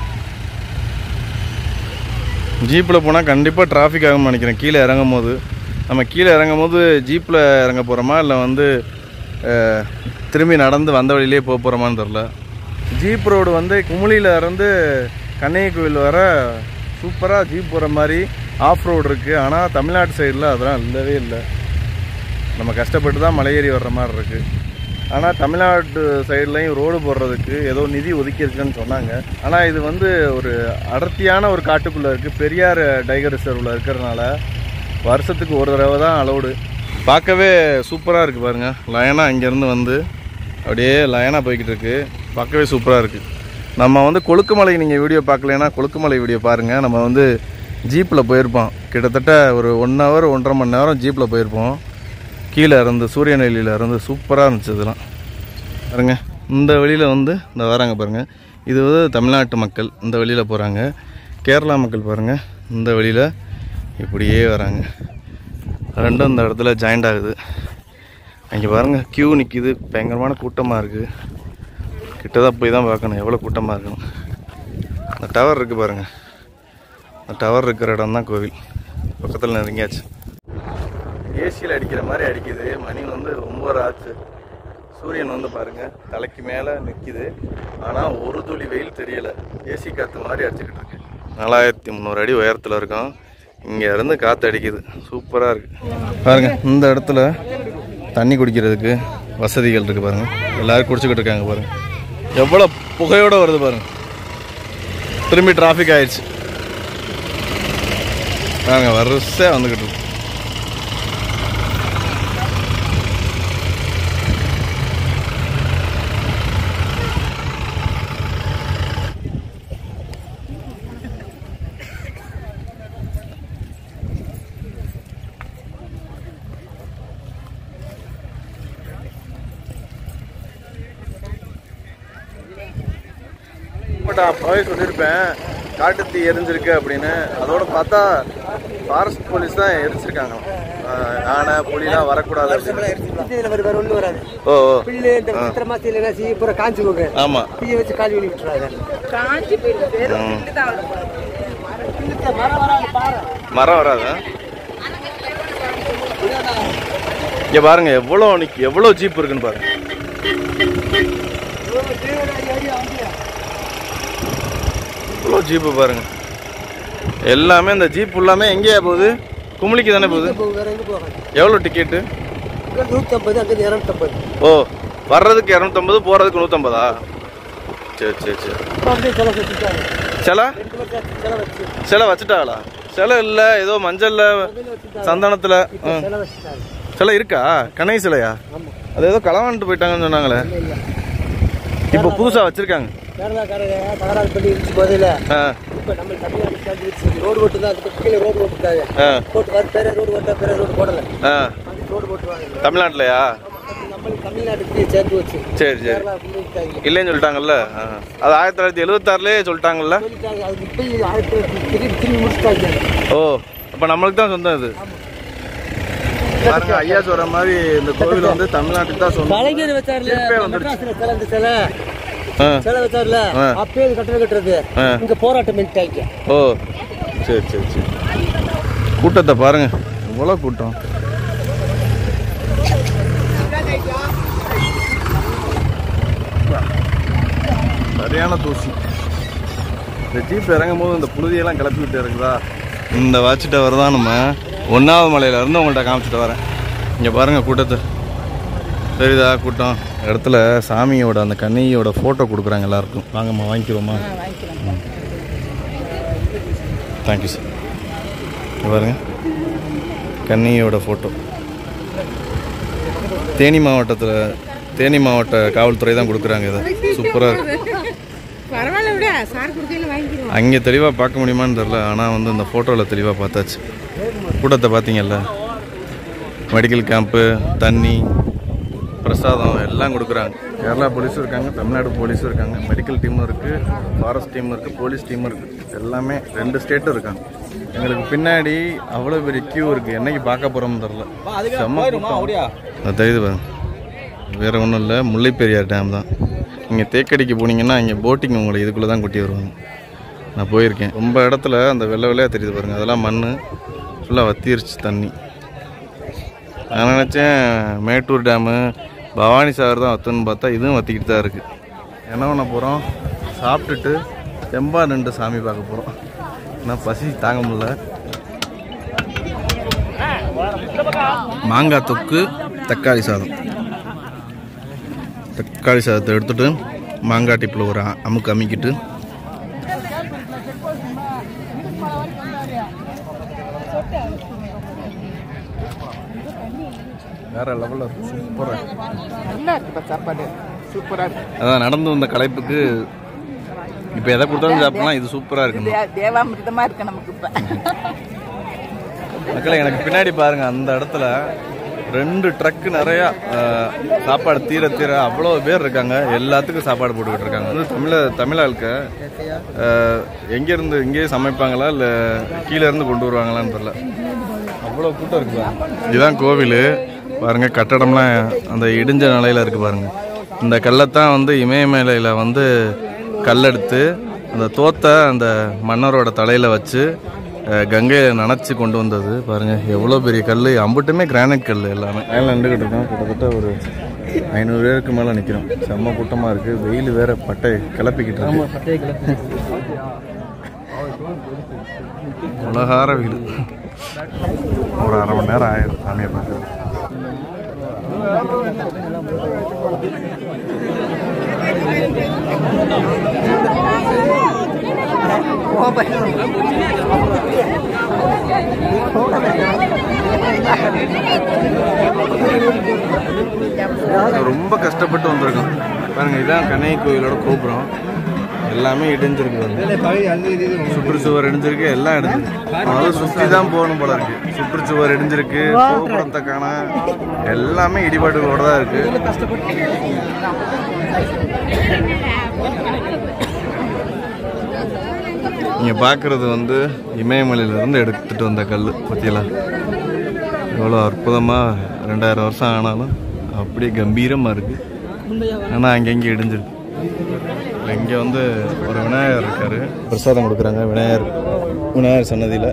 ஜீப்பில் போனால் கண்டிப்பாக டிராஃபிக் ஆகும்னு நினைக்கிறேன் கீழே இறங்கும் போது நம்ம கீழே இறங்கும் போது ஜீப்பில் இறங்க போகிறோமா இல்லை வந்து அஹ், திரும்பி நடந்து வந்த வழியிலே போக போகிறோமான்னு தெரில ஜீப் ரோடு வந்து குமுளியில் இருந்து கண்ணைய கோயில் வர சூப்பராக ஜீப் போகிற மாதிரி ஆஃப் ரோடு இருக்குது ஆனால் தமிழ்நாட்டு சைடில் அதெல்லாம் இல்லவே இல்லை நம்ம கஷ்டப்பட்டு தான் மலை ஏறி வர்ற மாதிரி இருக்குது ஆனால் தமிழ்நாட்டு சைட்லையும் ரோடு போடுறதுக்கு ஏதோ நிதி ஒதுக்கியிருக்குன்னு சொன்னாங்க ஆனால் இது வந்து ஒரு அடர்த்தியான ஒரு காட்டுக்குள்ளே இருக்குது பெரியார் டைகர் ரிசர்வில் இருக்கிறதுனால வருஷத்துக்கு ஒரு தடவை தான் அலௌடு பார்க்கவே சூப்பராக இருக்குது பாருங்கள் லயனாக இங்கேருந்து வந்து அப்படியே லயனாக போய்கிட்டு இருக்கு பார்க்கவே சூப்பராக இருக்குது நம்ம வந்து கொழுக்குமலை நீங்கள் வீடியோ பார்க்கலைன்னா கொழுக்குமலை வீடியோ பாருங்கள் நம்ம வந்து ஜீப்பில் போயிருப்போம் கிட்டத்தட்ட ஒரு ஒன் ஹவர் ஒன்றரை மணி நேரம் ஜீப்பில் போயிருப்போம் கீழே இருந்து சூரியநெல்லியில் இருந்து சூப்பராக இருந்துச்சு இதெல்லாம் பாருங்க இந்த வழியில் வந்து இந்த வராங்க பாருங்கள் இது வந்து தமிழ்நாட்டு மக்கள் இந்த வழியில் போகிறாங்க கேரளா மக்கள் பாருங்கள் இந்த வழியில் இப்படியே வராங்க ரெண்டும் இந்த இடத்துல ஜாயிண்ட் ஆகுது அங்கே பாருங்கள் க்யூ நிற்கிது பயங்கரமான கூட்டமாக இருக்குது கிட்டதான் போய் தான் பார்க்கணும் எவ்வளோ கூட்டமாக இருக்கணும் அந்த டவர் இருக்குது பாருங்கள் அந்த டவர் இருக்கிற இடம் தான் கோவில் பக்கத்தில் நெருங்கியாச்சு ஏசியில் அடிக்கிற மாதிரி அடிக்குது மணி வந்து ஒம்பது ஆச்சு சூரியன் வந்து பாருங்க தலைக்கு மேலே நிற்கிது ஆனால் ஒரு துளி வெயில் தெரியலை ஏசி காற்று மாதிரி அடிச்சுக்கிட்டு இருக்கு நாலாயிரத்தி முந்நூறு அடி உயரத்தில் இருக்கோம் இங்கே இருந்து காற்று அடிக்குது சூப்பராக இருக்குது பாருங்க இந்த இடத்துல தண்ணி குடிக்கிறதுக்கு வசதிகள் இருக்குது பாருங்க எல்லாரும் குடிச்சுக்கிட்டு இருக்காங்க பாருங்க எவ்வளோ புகையோட வருது பாருங்க திரும்பி டிராஃபிக் ஆயிடுச்சு பாருங்க வரிசையாக வந்துக்கிட்டு இருக்கு பட் அப்போவே சொல்லியிருப்பேன் காட்டுத்தீ எரிஞ்சிருக்கு அப்படின்னு அதோட பார்த்தா ஃபாரஸ்ட் போலீஸ் தான் எரிச்சிருக்காங்க ஆஹ் யானை புலிலாம் வரக்கூடாது அப்படின்னு. வேற ஒண்ணு வராது ஓ ஓ பில்லு இந்த சித்திர மாசத்துல என்ன செய்ய பூரா காஞ்சி போக ஆமாம் தீய வச்சு காலி பண்ணி விட்டுறாங்க காஞ்சி போயிடுது வெறும் ம். புல்லு தான் வரும். மரம் வராதா இங்க பாருங்க எவ்வளோ நிக்கு எவ்வளோ ஜீப் இருக்குன்னு பாருங்க எவ்வளோ ஜீப்பு பாருங்க எல்லாமே இந்த ஜீப் எல்லாமே எங்கேயா போகுது குமுளிக்கு தானே போகுது வேற எங்க போகாது எவ்வளோ டிக்கெட்டு இங்க நூத்தம்பது அங்க இரநூத்தம்பது ஓ வர்றதுக்கு இரநூத்தம்பது போகிறதுக்கு நூற்றம்பதா சரி சரி சரி இப்ப அப்படியே செலவு வச்சுட்டாங்க சில ரெண்டு வருஷம் செலவு வச்சு சிலை வச்சுட்டாங்களா சிலை இல்லை ஏதோ மஞ்சள்ல சந்தனத்தில் செலவு வச்சுட்டாங்க சிலை இருக்கா கணை சிலையா அது ஏதோ களவாண்டுட்டு போயிட்டாங்கன்னு சொன்னாங்களே இப்போ புதுசாக வச்சிருக்காங்க கேரளாக்காரங்க தகராறு பண்ணி இருந்துச்சு போதில்ல ஆ இப்ப நம்ம தமிழ்நாடு ஸ்டாண்ட் வச்சு ரோடு போட்டு தான் அதுக்கு கீழே ரோடு போட்டுருக்காங்க ஆ போட்டு வர பேர ரோடு போட்டா பேர ரோடு போடல ஆ அது ரோடு போட்டுருவாங்க தமிழ்நாட்டிலையா நம்ம தமிழ்நாட்டுக்கு சேர்ந்து வச்சு சரி சரி கேரளா பண்ணிட்டாங்க இல்லைன்னு சொல்லிட்டாங்கல்ல ஆ. அது ஆயிரத்தி தொள்ளாயிரத்தி எழுபத்தாறுலேயே சொல்லிட்டாங்கல்ல சொல்லிட்டாங்க அது இப்போ ஆயிரத்தி திரும்பி திரும்பி முடிச்சுட்டாங்க ஓ அப்போ நம்மளுக்கு தான் சொந்தம் இது பாருங்க ஐயா சொல்ற மாதிரி இந்த கோவில் வந்து தமிழ்நாட்டுக்கு தான் சொந்தம் கலைஞர் வச்சார்ல ஜீப்பே வந்துருச்சு. மெட்ராஸ்ல சிலை இந்த சிலை ஆ சிலை வச்சார்ல ஆ. அப்பயே இது கட்டணம் கட்டுறது ஆ. இங்க போராட்டம் பண்ணிட்டாங்க ஓ சரி சரி சரி கூட்டத்தை பாருங்க எவ்வளோ கூட்டம் சரியான தூசி இந்த ஜீப் இறங்கும் போது இந்த புழுதியெல்லாம் கிளப்பி விட்டு இறங்குதா இந்த வாட்ச் டவர் தான் நம்ம ஒன்றாவது மலையில இருந்து உங்கள்கிட்ட காமிச்சிட்டு வரேன் இங்கே பாருங்க கூட்டத்தை தெரியுதா கூட்டம் இடத்துல சாமியோட அந்த கன்னியோட ஃபோட்டோ கொடுக்குறாங்க எல்லாருக்கும் வாங்கம்மா வாங்கிக்கிறோமா தேங்க்யூ சார் இங்க பாருங்க கன்னியோட ஃபோட்டோ தேனி மாவட்டத்தில் தேனி மாவட்ட காவல்துறை தான் கொடுக்குறாங்க இதை சூப்பராக இருக்கு பரவாயில்ல விட சார் கொடுக்கையில வாங்கிக்கிறோம் அங்கே தெளிவாக பார்க்க முடியுமான்னு தெரில ஆனால் வந்து இந்த ஃபோட்டோவில் தெளிவாக பார்த்தாச்சு கூட்டத்தை பார்த்தீங்கல்ல மெடிக்கல் கேம்ப்பு தண்ணி பிரசாதம் எல்லாம் கொடுக்குறாங்க கேரளா போலீஸும் இருக்காங்க தமிழ்நாடு போலீஸும் இருக்காங்க மெடிக்கல் டீமும் இருக்குது ஃபாரஸ்ட் டீமும் இருக்குது போலீஸ் டீமும் இருக்குது எல்லாமே ரெண்டு ஸ்டேட்டும் இருக்காங்க எங்களுக்கு பின்னாடி அவ்வளோ பெரிய கியூ இருக்குது என்னைக்கு பார்க்க போகிறோம்னு தெரில செம்ம கூட்டம். அது தெரியுது பாருங்க வேறு ஒன்றும் இல்லை முல்லைப்பெரியார் டேம் தான் இங்கே தேக்கடிக்கு போனீங்கன்னா இங்கே போட்டிங் உங்களை இதுக்குள்ளே தான் கொட்டி வருவாங்க நான் போயிருக்கேன் ரொம்ப இடத்துல அந்த வெள்ளை வெள்ளையாக தெரியுது பாருங்கள் அதெல்லாம் மண் ஃபுல்லாக வத்திருச்சு தண்ணி நான் நினச்சேன் மேட்டூர் டேமு பவானி சாகர் தான் வத்துன்னு பார்த்தா இதுவும் வத்திக்கிட்டு தான் இருக்குது என்ன பண்ண போகிறோம் சாப்பிட்டுட்டு தெம்பா நின்று சாமி பார்க்க போகிறோம் ஏன்னா பசி தாங்க முடியல மாங்காய் தொக்கு தக்காளி சாதம் தக்காளி சாதத்தை எடுத்துட்டு மாங்காய் டிப்பில் ஒரு அ- அமுக்கு அமுக்கிட்டு வேற லெவலில் இருக்கு சூப்பராக நல்லா இருக்குப்பா சாப்பாடு சூப்பரா இருக்கு அதான் நடந்து வந்த களைப்புக்கு இப்போ எதை கொடுத்தாலும் சாப்பிடலாம் இது சூப்பராக இருக்கணும் தே- தேவாமிர்தமா இருக்கு நமக்கு இப்ப மக்களே எனக்கு பின்னாடி பாருங்க அந்த இடத்துல ரெண்டு ட்ரக்கு நிறையா அஹ், சாப்பாடு தீர தீர அவ்வளோ பேர் இருக்காங்க எல்லாத்துக்கும் சாப்பாடு போட்டுக்கிட்டு இருக்காங்க வந்து தமிழ தமிழாளுக்கு எங்கேருந்து இங்கேயே சமைப்பாங்களா இல்லை கீழே இருந்து கொண்டு வருவாங்களான்னு தெரில அவ்வளோ கூட்டம் இருக்கு பாருங்க. இதுதான் கோவில் பாருங்க கட்டடம்லாம் அந்த இடிஞ்ச நிலையில இருக்கு பாருங்க இந்த கல்லைத்தான் வந்து இமயமலையில் வந்து கல்லெடுத்து அந்த தோத்த அந்த மன்னரோட தலையில வச்சு அஹ், கங்கையில நனைச்சு கொண்டு வந்தது பாருங்க எவ்வளோ பெரிய கல் அம்புட்டுமே கிரானைட் கல் எல்லாமே மேலே நின்றுக்கிட்டு இருக்கோம் கிட்டத்தட்ட ஒரு ஐநூறு பேருக்கு மேலே நிற்கிறோம் செம்ம கூட்டமாக இருக்குது வெயில் வேற பட்டை கிளப்பிக்கிட்டு இருக்கு உலகார வெயில் ஒரு அரை மணி நேரம் ஆயிடும் சாமியை பார்க்குறது ரொம்ப கஷ்டப்பட்டு வந்திருக்கோம் பாருங்க இதான் கண்ணகி கோயிலோட கோபுரம் எல்லாமே இடிஞ்சிருக்கு பாருங்க. சுற்றுச்சுவர் இடிஞ்சிருக்கு எல்லாம் இடிஞ்சிருக்கு அதாவது சுற்றி தான் போகணும் போல இருக்கு சுற்றுச்சுவர் இடிஞ்சிருக்கு கோபுரத்தை காண எல்லாமே இடிபாடுகளோட தான் இருக்கு நீங்க பார்க்குறது வந்து இமயமலையிலேருந்து எடுத்துட்டு வந்த கல் பற்றியெல்லாம் எவ்வளோ அற்புதமாக ரெண்டாயிரம் வருஷம் ஆனாலும் அப்படியே கம்பீரமாக இருக்குது ஆனால் அங்கங்கே இடிஞ்சிருக்கு இங்கே வந்து ஒரு விநாயகர் இருக்காரு பிரசாதம் கொடுக்குறாங்க விநாயகர் விநாயகர் சன்னதியில்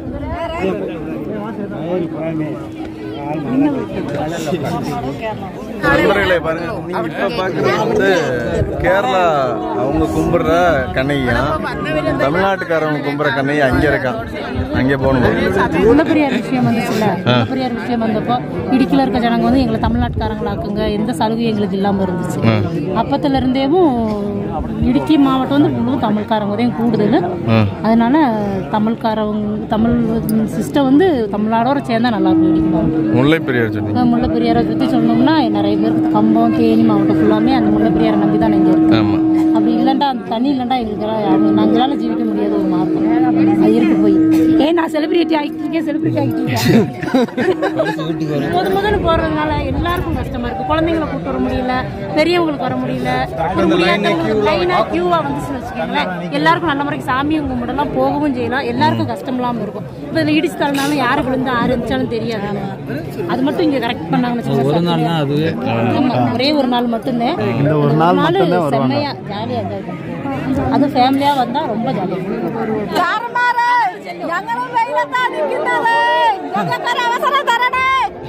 நண்பர்களே பாருங்க நீங்க இப்ப பாக்குறது வந்து கேரளா அவங்க கும்பிடுற கண்ணையா தமிழ்நாட்டுக்காரவங்க கும்பிடுற கண்ணையா அங்க இருக்கான் அங்கே போகணும் முல்லப்பெரியார் விஷயம் வந்துச்சுல்ல முல்லப்பெரியார் விஷயம் வந்தப்போ இடுக்கில இருக்க ஜனங்க வந்து எங்களை தமிழ்நாட்டுக்காரங்களாக்குங்க எந்த சலுகையும் எங்களுக்கு இல்லாம இருந்துச்சு அப்பத்துல இருந்தேவும் இடுக்கி மாவட்டம் வந்து முழுவதும் தமிழ்காரங்க தான் கூடுதல் அதனால தமிழ்காரவங்க தமிழ் சிஸ்டம் வந்து தமிழ்நாடோட சேர்ந்தா நல்லா இருக்கும் இடுக்கி மாவட்டம் முல்லை பெரியார் சொன்னீங்க முல்லைப்பெரியாரை பற்றி சொல்லணும்னா நிறைய பேருக்கு கம்பம் தேனி மாவட்டம் ஃபுல்லாமே அந்த முல்லைப்பெரியாரை நம்பி தான் இங்கே இருக்கு ஆமா அப்படி இல்லைண்டா அந்த தண்ணி இல்லைண்டா எங்களுக்கெல்லாம் யாரும் நாங்களால ஜீவிக்க முடியாத ஒரு மார்க்கம் அது இருக்கு போய் ஏன் நான் செலிபிரிட்டி ஆகிட்டு இருக்கேன் செலிபிரிட்டி ஆகிட்டு இருக்கேன் முத முதல்ல போறதுனால எல்லாருக்கும் கஷ்டமா இருக்கு குழந்தைங்களை கூட்டு வர முடியல பெரியவங்களுக்கு வர முடியல ஒரு முடியாதவங்களுக்கு லைனா கியூவா வந்துச்சுன்னு வச்சுக்கோங்களேன் எல்லாருக்கும் நல்ல முறைக்கு சாமியும் கும்பிடலாம் போகவும் செய்யலாம் எல்லாருக்கும் கஷ்டம் இல்லாம இருக்கும் இப்போ இதில் இடிச்சு தரனாலும் யாரு விழுந்து யாரு இருந்துச்சாலும் தெரியாது அது மட்டும் இங்க கரெக்ட் பண்ணாங்கன்னு ஒரு நாள் தான் அது ஒரே ஒரு நாள் மட்டும்தான் இந்த ஒரு நாள் செம்மையா ஜாலியா இருந்தது அது ஃபேமிலியா வந்தா ரொம்ப ஜாலியா ഞങ്ങളും വെയിലത്താ നിൽക്കുന്നത് ഞങ്ങൾക്കൊരു അവസരം തരണേ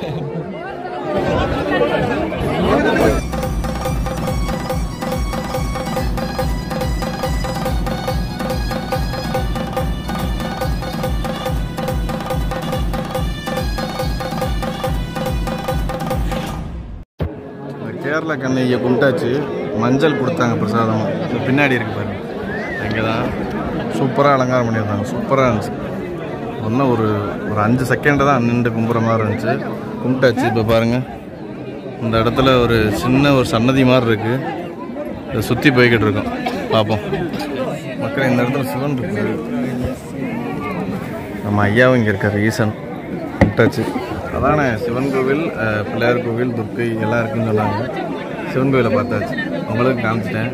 இந்த கேரளா கண்ணையை கும்பிட்டாச்சு மஞ்சள் கொடுத்தாங்க பிரசாதம் இந்த பின்னாடி இருக்கு பாருங்க அங்கே தான் சூப்பராக அலங்காரம் பண்ணியிருந்தாங்க சூப்பராக இருந்துச்சு ஒன்றும் ஒரு ஒரு அஞ்சு செகண்ட் தான் நின்று கும்புற மாதிரி இருந்துச்சு கும்பிட்டாச்சு இப்போ பாருங்கள் இந்த இடத்துல ஒரு சின்ன ஒரு சன்னதி மாதிரி இருக்குது இதை சுற்றி போய்கிட்டு இருக்கோம் பார்ப்போம் மக்கள் இந்த இடத்துல சிவன் இருக்கு நம்ம ஐயாவும் இங்கே இருக்கார் ஈசன் கும்பிட்டாச்சு அதானே சிவன் கோவில் அஹ், பிள்ளையார் கோவில் துர்க்கை எல்லாம் இருக்குன்னு சொன்னாங்க சிவன் கோவிலை பார்த்தாச்சு உங்களுக்கு காமிச்சிட்டேன்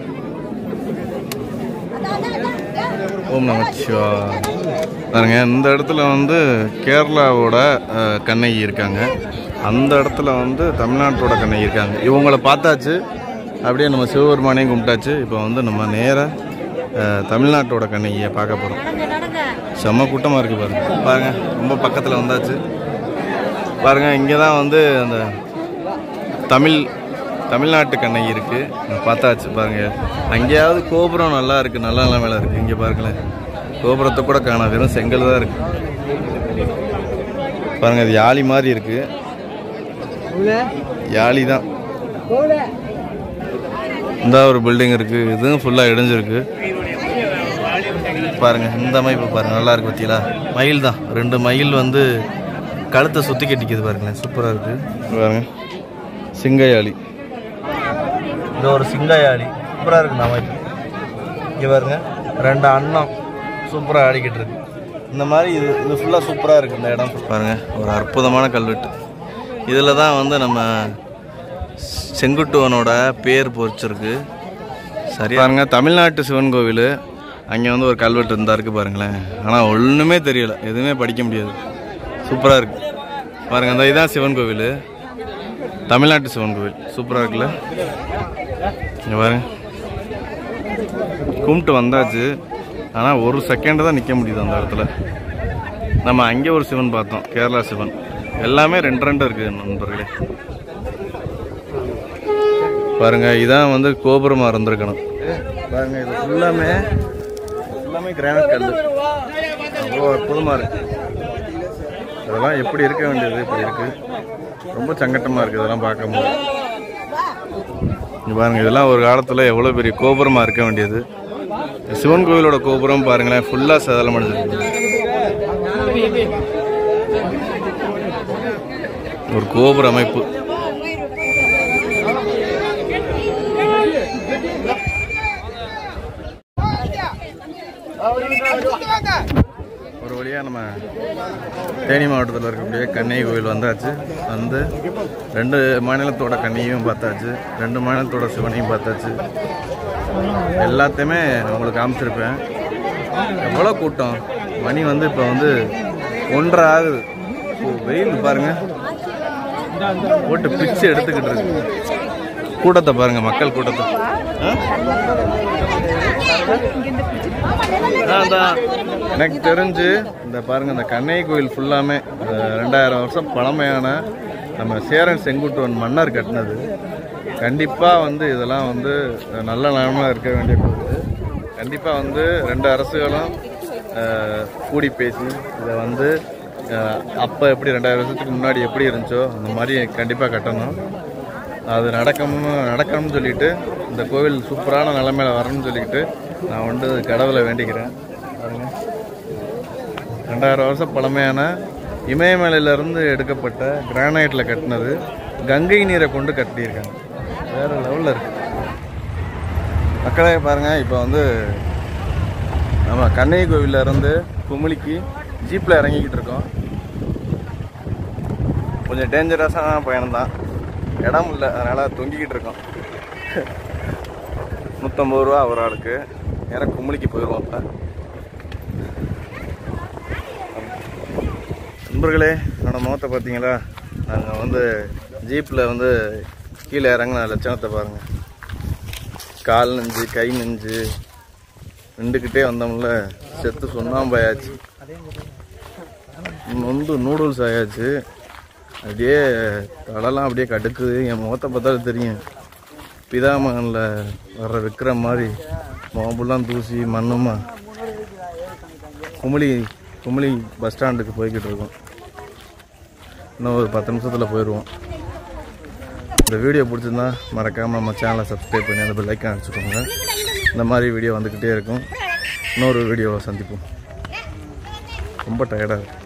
ஓம் நமச்சிவா பாருங்க இந்த இடத்துல வந்து கேரளாவோட அஹ், கண்ணகி இருக்காங்க அந்த இடத்துல வந்து தமிழ்நாட்டோட கண்ணகி இருக்காங்க இவங்கள பார்த்தாச்சு அப்படியே நம்ம சிவபெருமானையும் கும்பிட்டாச்சு இப்போ வந்து நம்ம நேராக தமிழ்நாட்டோட கண்ணகியை பார்க்க போகிறோம் செம்ம கூட்டமாக இருக்குது பாருங்க பாருங்க ரொம்ப பக்கத்தில் வந்தாச்சு பாருங்க இங்கே தான் வந்து அந்த தமிழ் தமிழ்நாட்டு கண்ணகி இருக்கு இங்க பார்த்தாச்சு பாருங்க அங்கேயாவது கோபுரம் நல்லா இருக்கு நல்ல நிலைமையில இருக்கு இங்கே பாருங்களேன் கோபுரத்தை கூட காணாம் வெறும் செங்கல் தான் இருக்கு பாருங்க இது யாழி மாதிரி இருக்கு யாழி தான் இந்த ஒரு பில்டிங் இருக்கு இதுவும் ஃபுல்லாக இடிஞ்சிருக்கு பாருங்க இந்த அமைப்பு பாருங்க நல்லா இருக்கு பத்தியலா மயில் தான் ரெண்டு மயில் வந்து கழுத்தை சுத்தி கட்டிக்குது பாருங்களேன் சூப்பரா இருக்கு பாருங்க சிங்கையாளி இது ஒரு சிங்கையாளி சூப்பரா இருக்கு இந்த அமைப்பு இங்க பாருங்க ரெண்டு அண்ணம் சூப்பரா ஆடிக்கிட்டு இருக்கு இந்த மாதிரி இது இது ஃபுல்லாக சூப்பராக இருக்குது இந்த இடம் பாருங்க ஒரு அற்புதமான கல்வெட்டு இதில் தான் வந்து நம்ம செங்குட்டுவனோட பேர் பொறிச்சிருக்கு சரி பாருங்க தமிழ்நாட்டு சிவன் கோவில் அங்கே வந்து ஒரு கல்வெட்டு இருந்தா இருக்கு பாருங்களேன் ஆனால் ஒன்றுமே தெரியல எதுவுமே படிக்க முடியாது சூப்பராக இருக்கு பாருங்க அந்த இதான் சிவன் கோவில் தமிழ்நாட்டு சிவன் கோவில் சூப்பராக இருக்குல்ல இங்கே பாருங்க கும்பிட்டு வந்தாச்சு ஆனால் ஒரு செகண்ட் தான் நிற்க முடியுது அந்த இடத்துல நம்ம அங்கே ஒரு சிவன் பார்த்தோம் கேரளா சிவன் எல்லாமே ரெண்டு ரெண்டு இருக்குது நண்பர்களே பாருங்க இதான் வந்து கோபுரமாக இருந்திருக்கணும் பாருங்க இது ஃபுல்லாமே எல்லாமே கிரானைட் கல் அவ்வளோ அற்புதமாக இருக்கு இதெல்லாம் எப்படி இருக்க வேண்டியது இப்படி இருக்கு ரொம்ப சங்கட்டமாக இருக்குது இதெல்லாம் பார்க்கும்போது இங்க பாருங்க இதெல்லாம் ஒரு காலத்தில் எவ்வளோ பெரிய கோபுரமாக இருக்க வேண்டியது சிவன் கோவிலோட கோபுரம் பாருங்களேன் ஃபுல்லாக சேதலம் அடைஞ்சிருக்கு ஒரு கோபுர அமைப்பு ஒரு வழியாக நம்ம தேனி மாவட்டத்தில் இருக்கக்கூடிய கண்ணகி கோவில் வந்தாச்சு வந்து ரெண்டு மாநிலத்தோட கண்ணியும் பார்த்தாச்சு ரெண்டு மாநிலத்தோட சிவனையும் பார்த்தாச்சு எல்லாத்தையுமே உங்களுக்கு காமிச்சிருப்பேன் எவ்வளோ கூட்டம் மணி வந்து இப்போ வந்து ஒன்றரை ஆகுது ஓ, வெயில் பாருங்க போட்டு பிச்சு எடுத்துக்கிட்டு இருக்கு கூட்டத்தை பாருங்க மக்கள் கூட்டத்தை ஆ? ஆ, அதான். எனக்கு தெரிஞ்சு இந்த பாருங்க இந்த கண்ணகி கோயில் ஃபுல்லாமே அஹ், ரெண்டாயிரம் வருஷம் பழமையான நம்ம சேரன் செங்குட்டுவன் மன்னர் கட்டினது கண்டிப்பாக வந்து இதெல்லாம் வந்து நல்ல நிலமையில இருக்க வேண்டிய கோயில் கண்டிப்பாக வந்து ரெண்டு அரசுகளும் அஹ், கூடி பேசி இதை வந்து அப்போ எப்படி ரெண்டாயிரம் வருஷத்துக்கு முன்னாடி எப்படி இருந்துச்சோ அந்த மாதிரி கண்டிப்பாக கட்டணும் அது நடக்கணும்னு நடக்கணும்னு சொல்லிட்டு இந்த கோவில் சூப்பரான நிலைமையில வரணும்னு சொல்லிட்டு நான் வந்து கடவுளை வேண்டிக்கிறேன் பாருங்க ரெண்டாயிரம் வருஷம் பழமையான இமயமலையிலேருந்து எடுக்கப்பட்ட கிரானைட்டில் கட்டினது கங்கை நீரை கொண்டு கட்டியிருக்காங்க வேற லெவலில் இருக்கு மக்களே பாருங்க இப்போ வந்து நம்ம கண்ணகி கோவில்ல இருந்து குமிளிக்கு ஜீப்பில் இறங்கிக்கிட்டு இருக்கோம் கொஞ்சம் டேஞ்சரஸான பயணம் தான் இடம் இல்லை அதனால் தொங்கிக்கிட்டு இருக்கோம் நூற்றம்பது ரூபா ஒரு ஆளுக்கு நேராக குமிளிக்கு போயிடுவோம் இப்போ நண்பர்களே என்னோட முகத்தை பார்த்தீங்களா நாங்கள் வந்து ஜீப்பில் வந்து கீழே இறங்கின லட்சணத்தை பாருங்கள் கால் நெஞ்சு கை நெஞ்சு நின்றுக்கிட்டே வந்தோம்ல செத்து சுண்ணாம்பாயாச்சு நொந்து நூடுல்ஸ் ஆயாச்சு அப்படியே தலைலாம் அப்படியே கடுக்குது என் முகத்தை பார்த்தாலும் தெரியும் பிதாமகனில் வர்ற விக்ரம் மாதிரி முகம்புல்லாம் தூசி மண்ணுமா குமிளி குமிளி பஸ் ஸ்டாண்டுக்கு போய்கிட்டு இருக்கோம் இன்னும் ஒரு பத்து நிமிஷத்தில் போயிடுவோம் இந்த வீடியோ பிடிச்சிருந்தா மறக்காமல் நம்ம சேனலை சப்ஸ்கிரைப் பண்ணி அந்த லைக் அடிச்சுக்கோங்க இந்த மாதிரி வீடியோ வந்துக்கிட்டே இருக்கும் இன்னொரு வீடியோவை சந்திப்போம் ரொம்ப டயர்டாக இருக்கு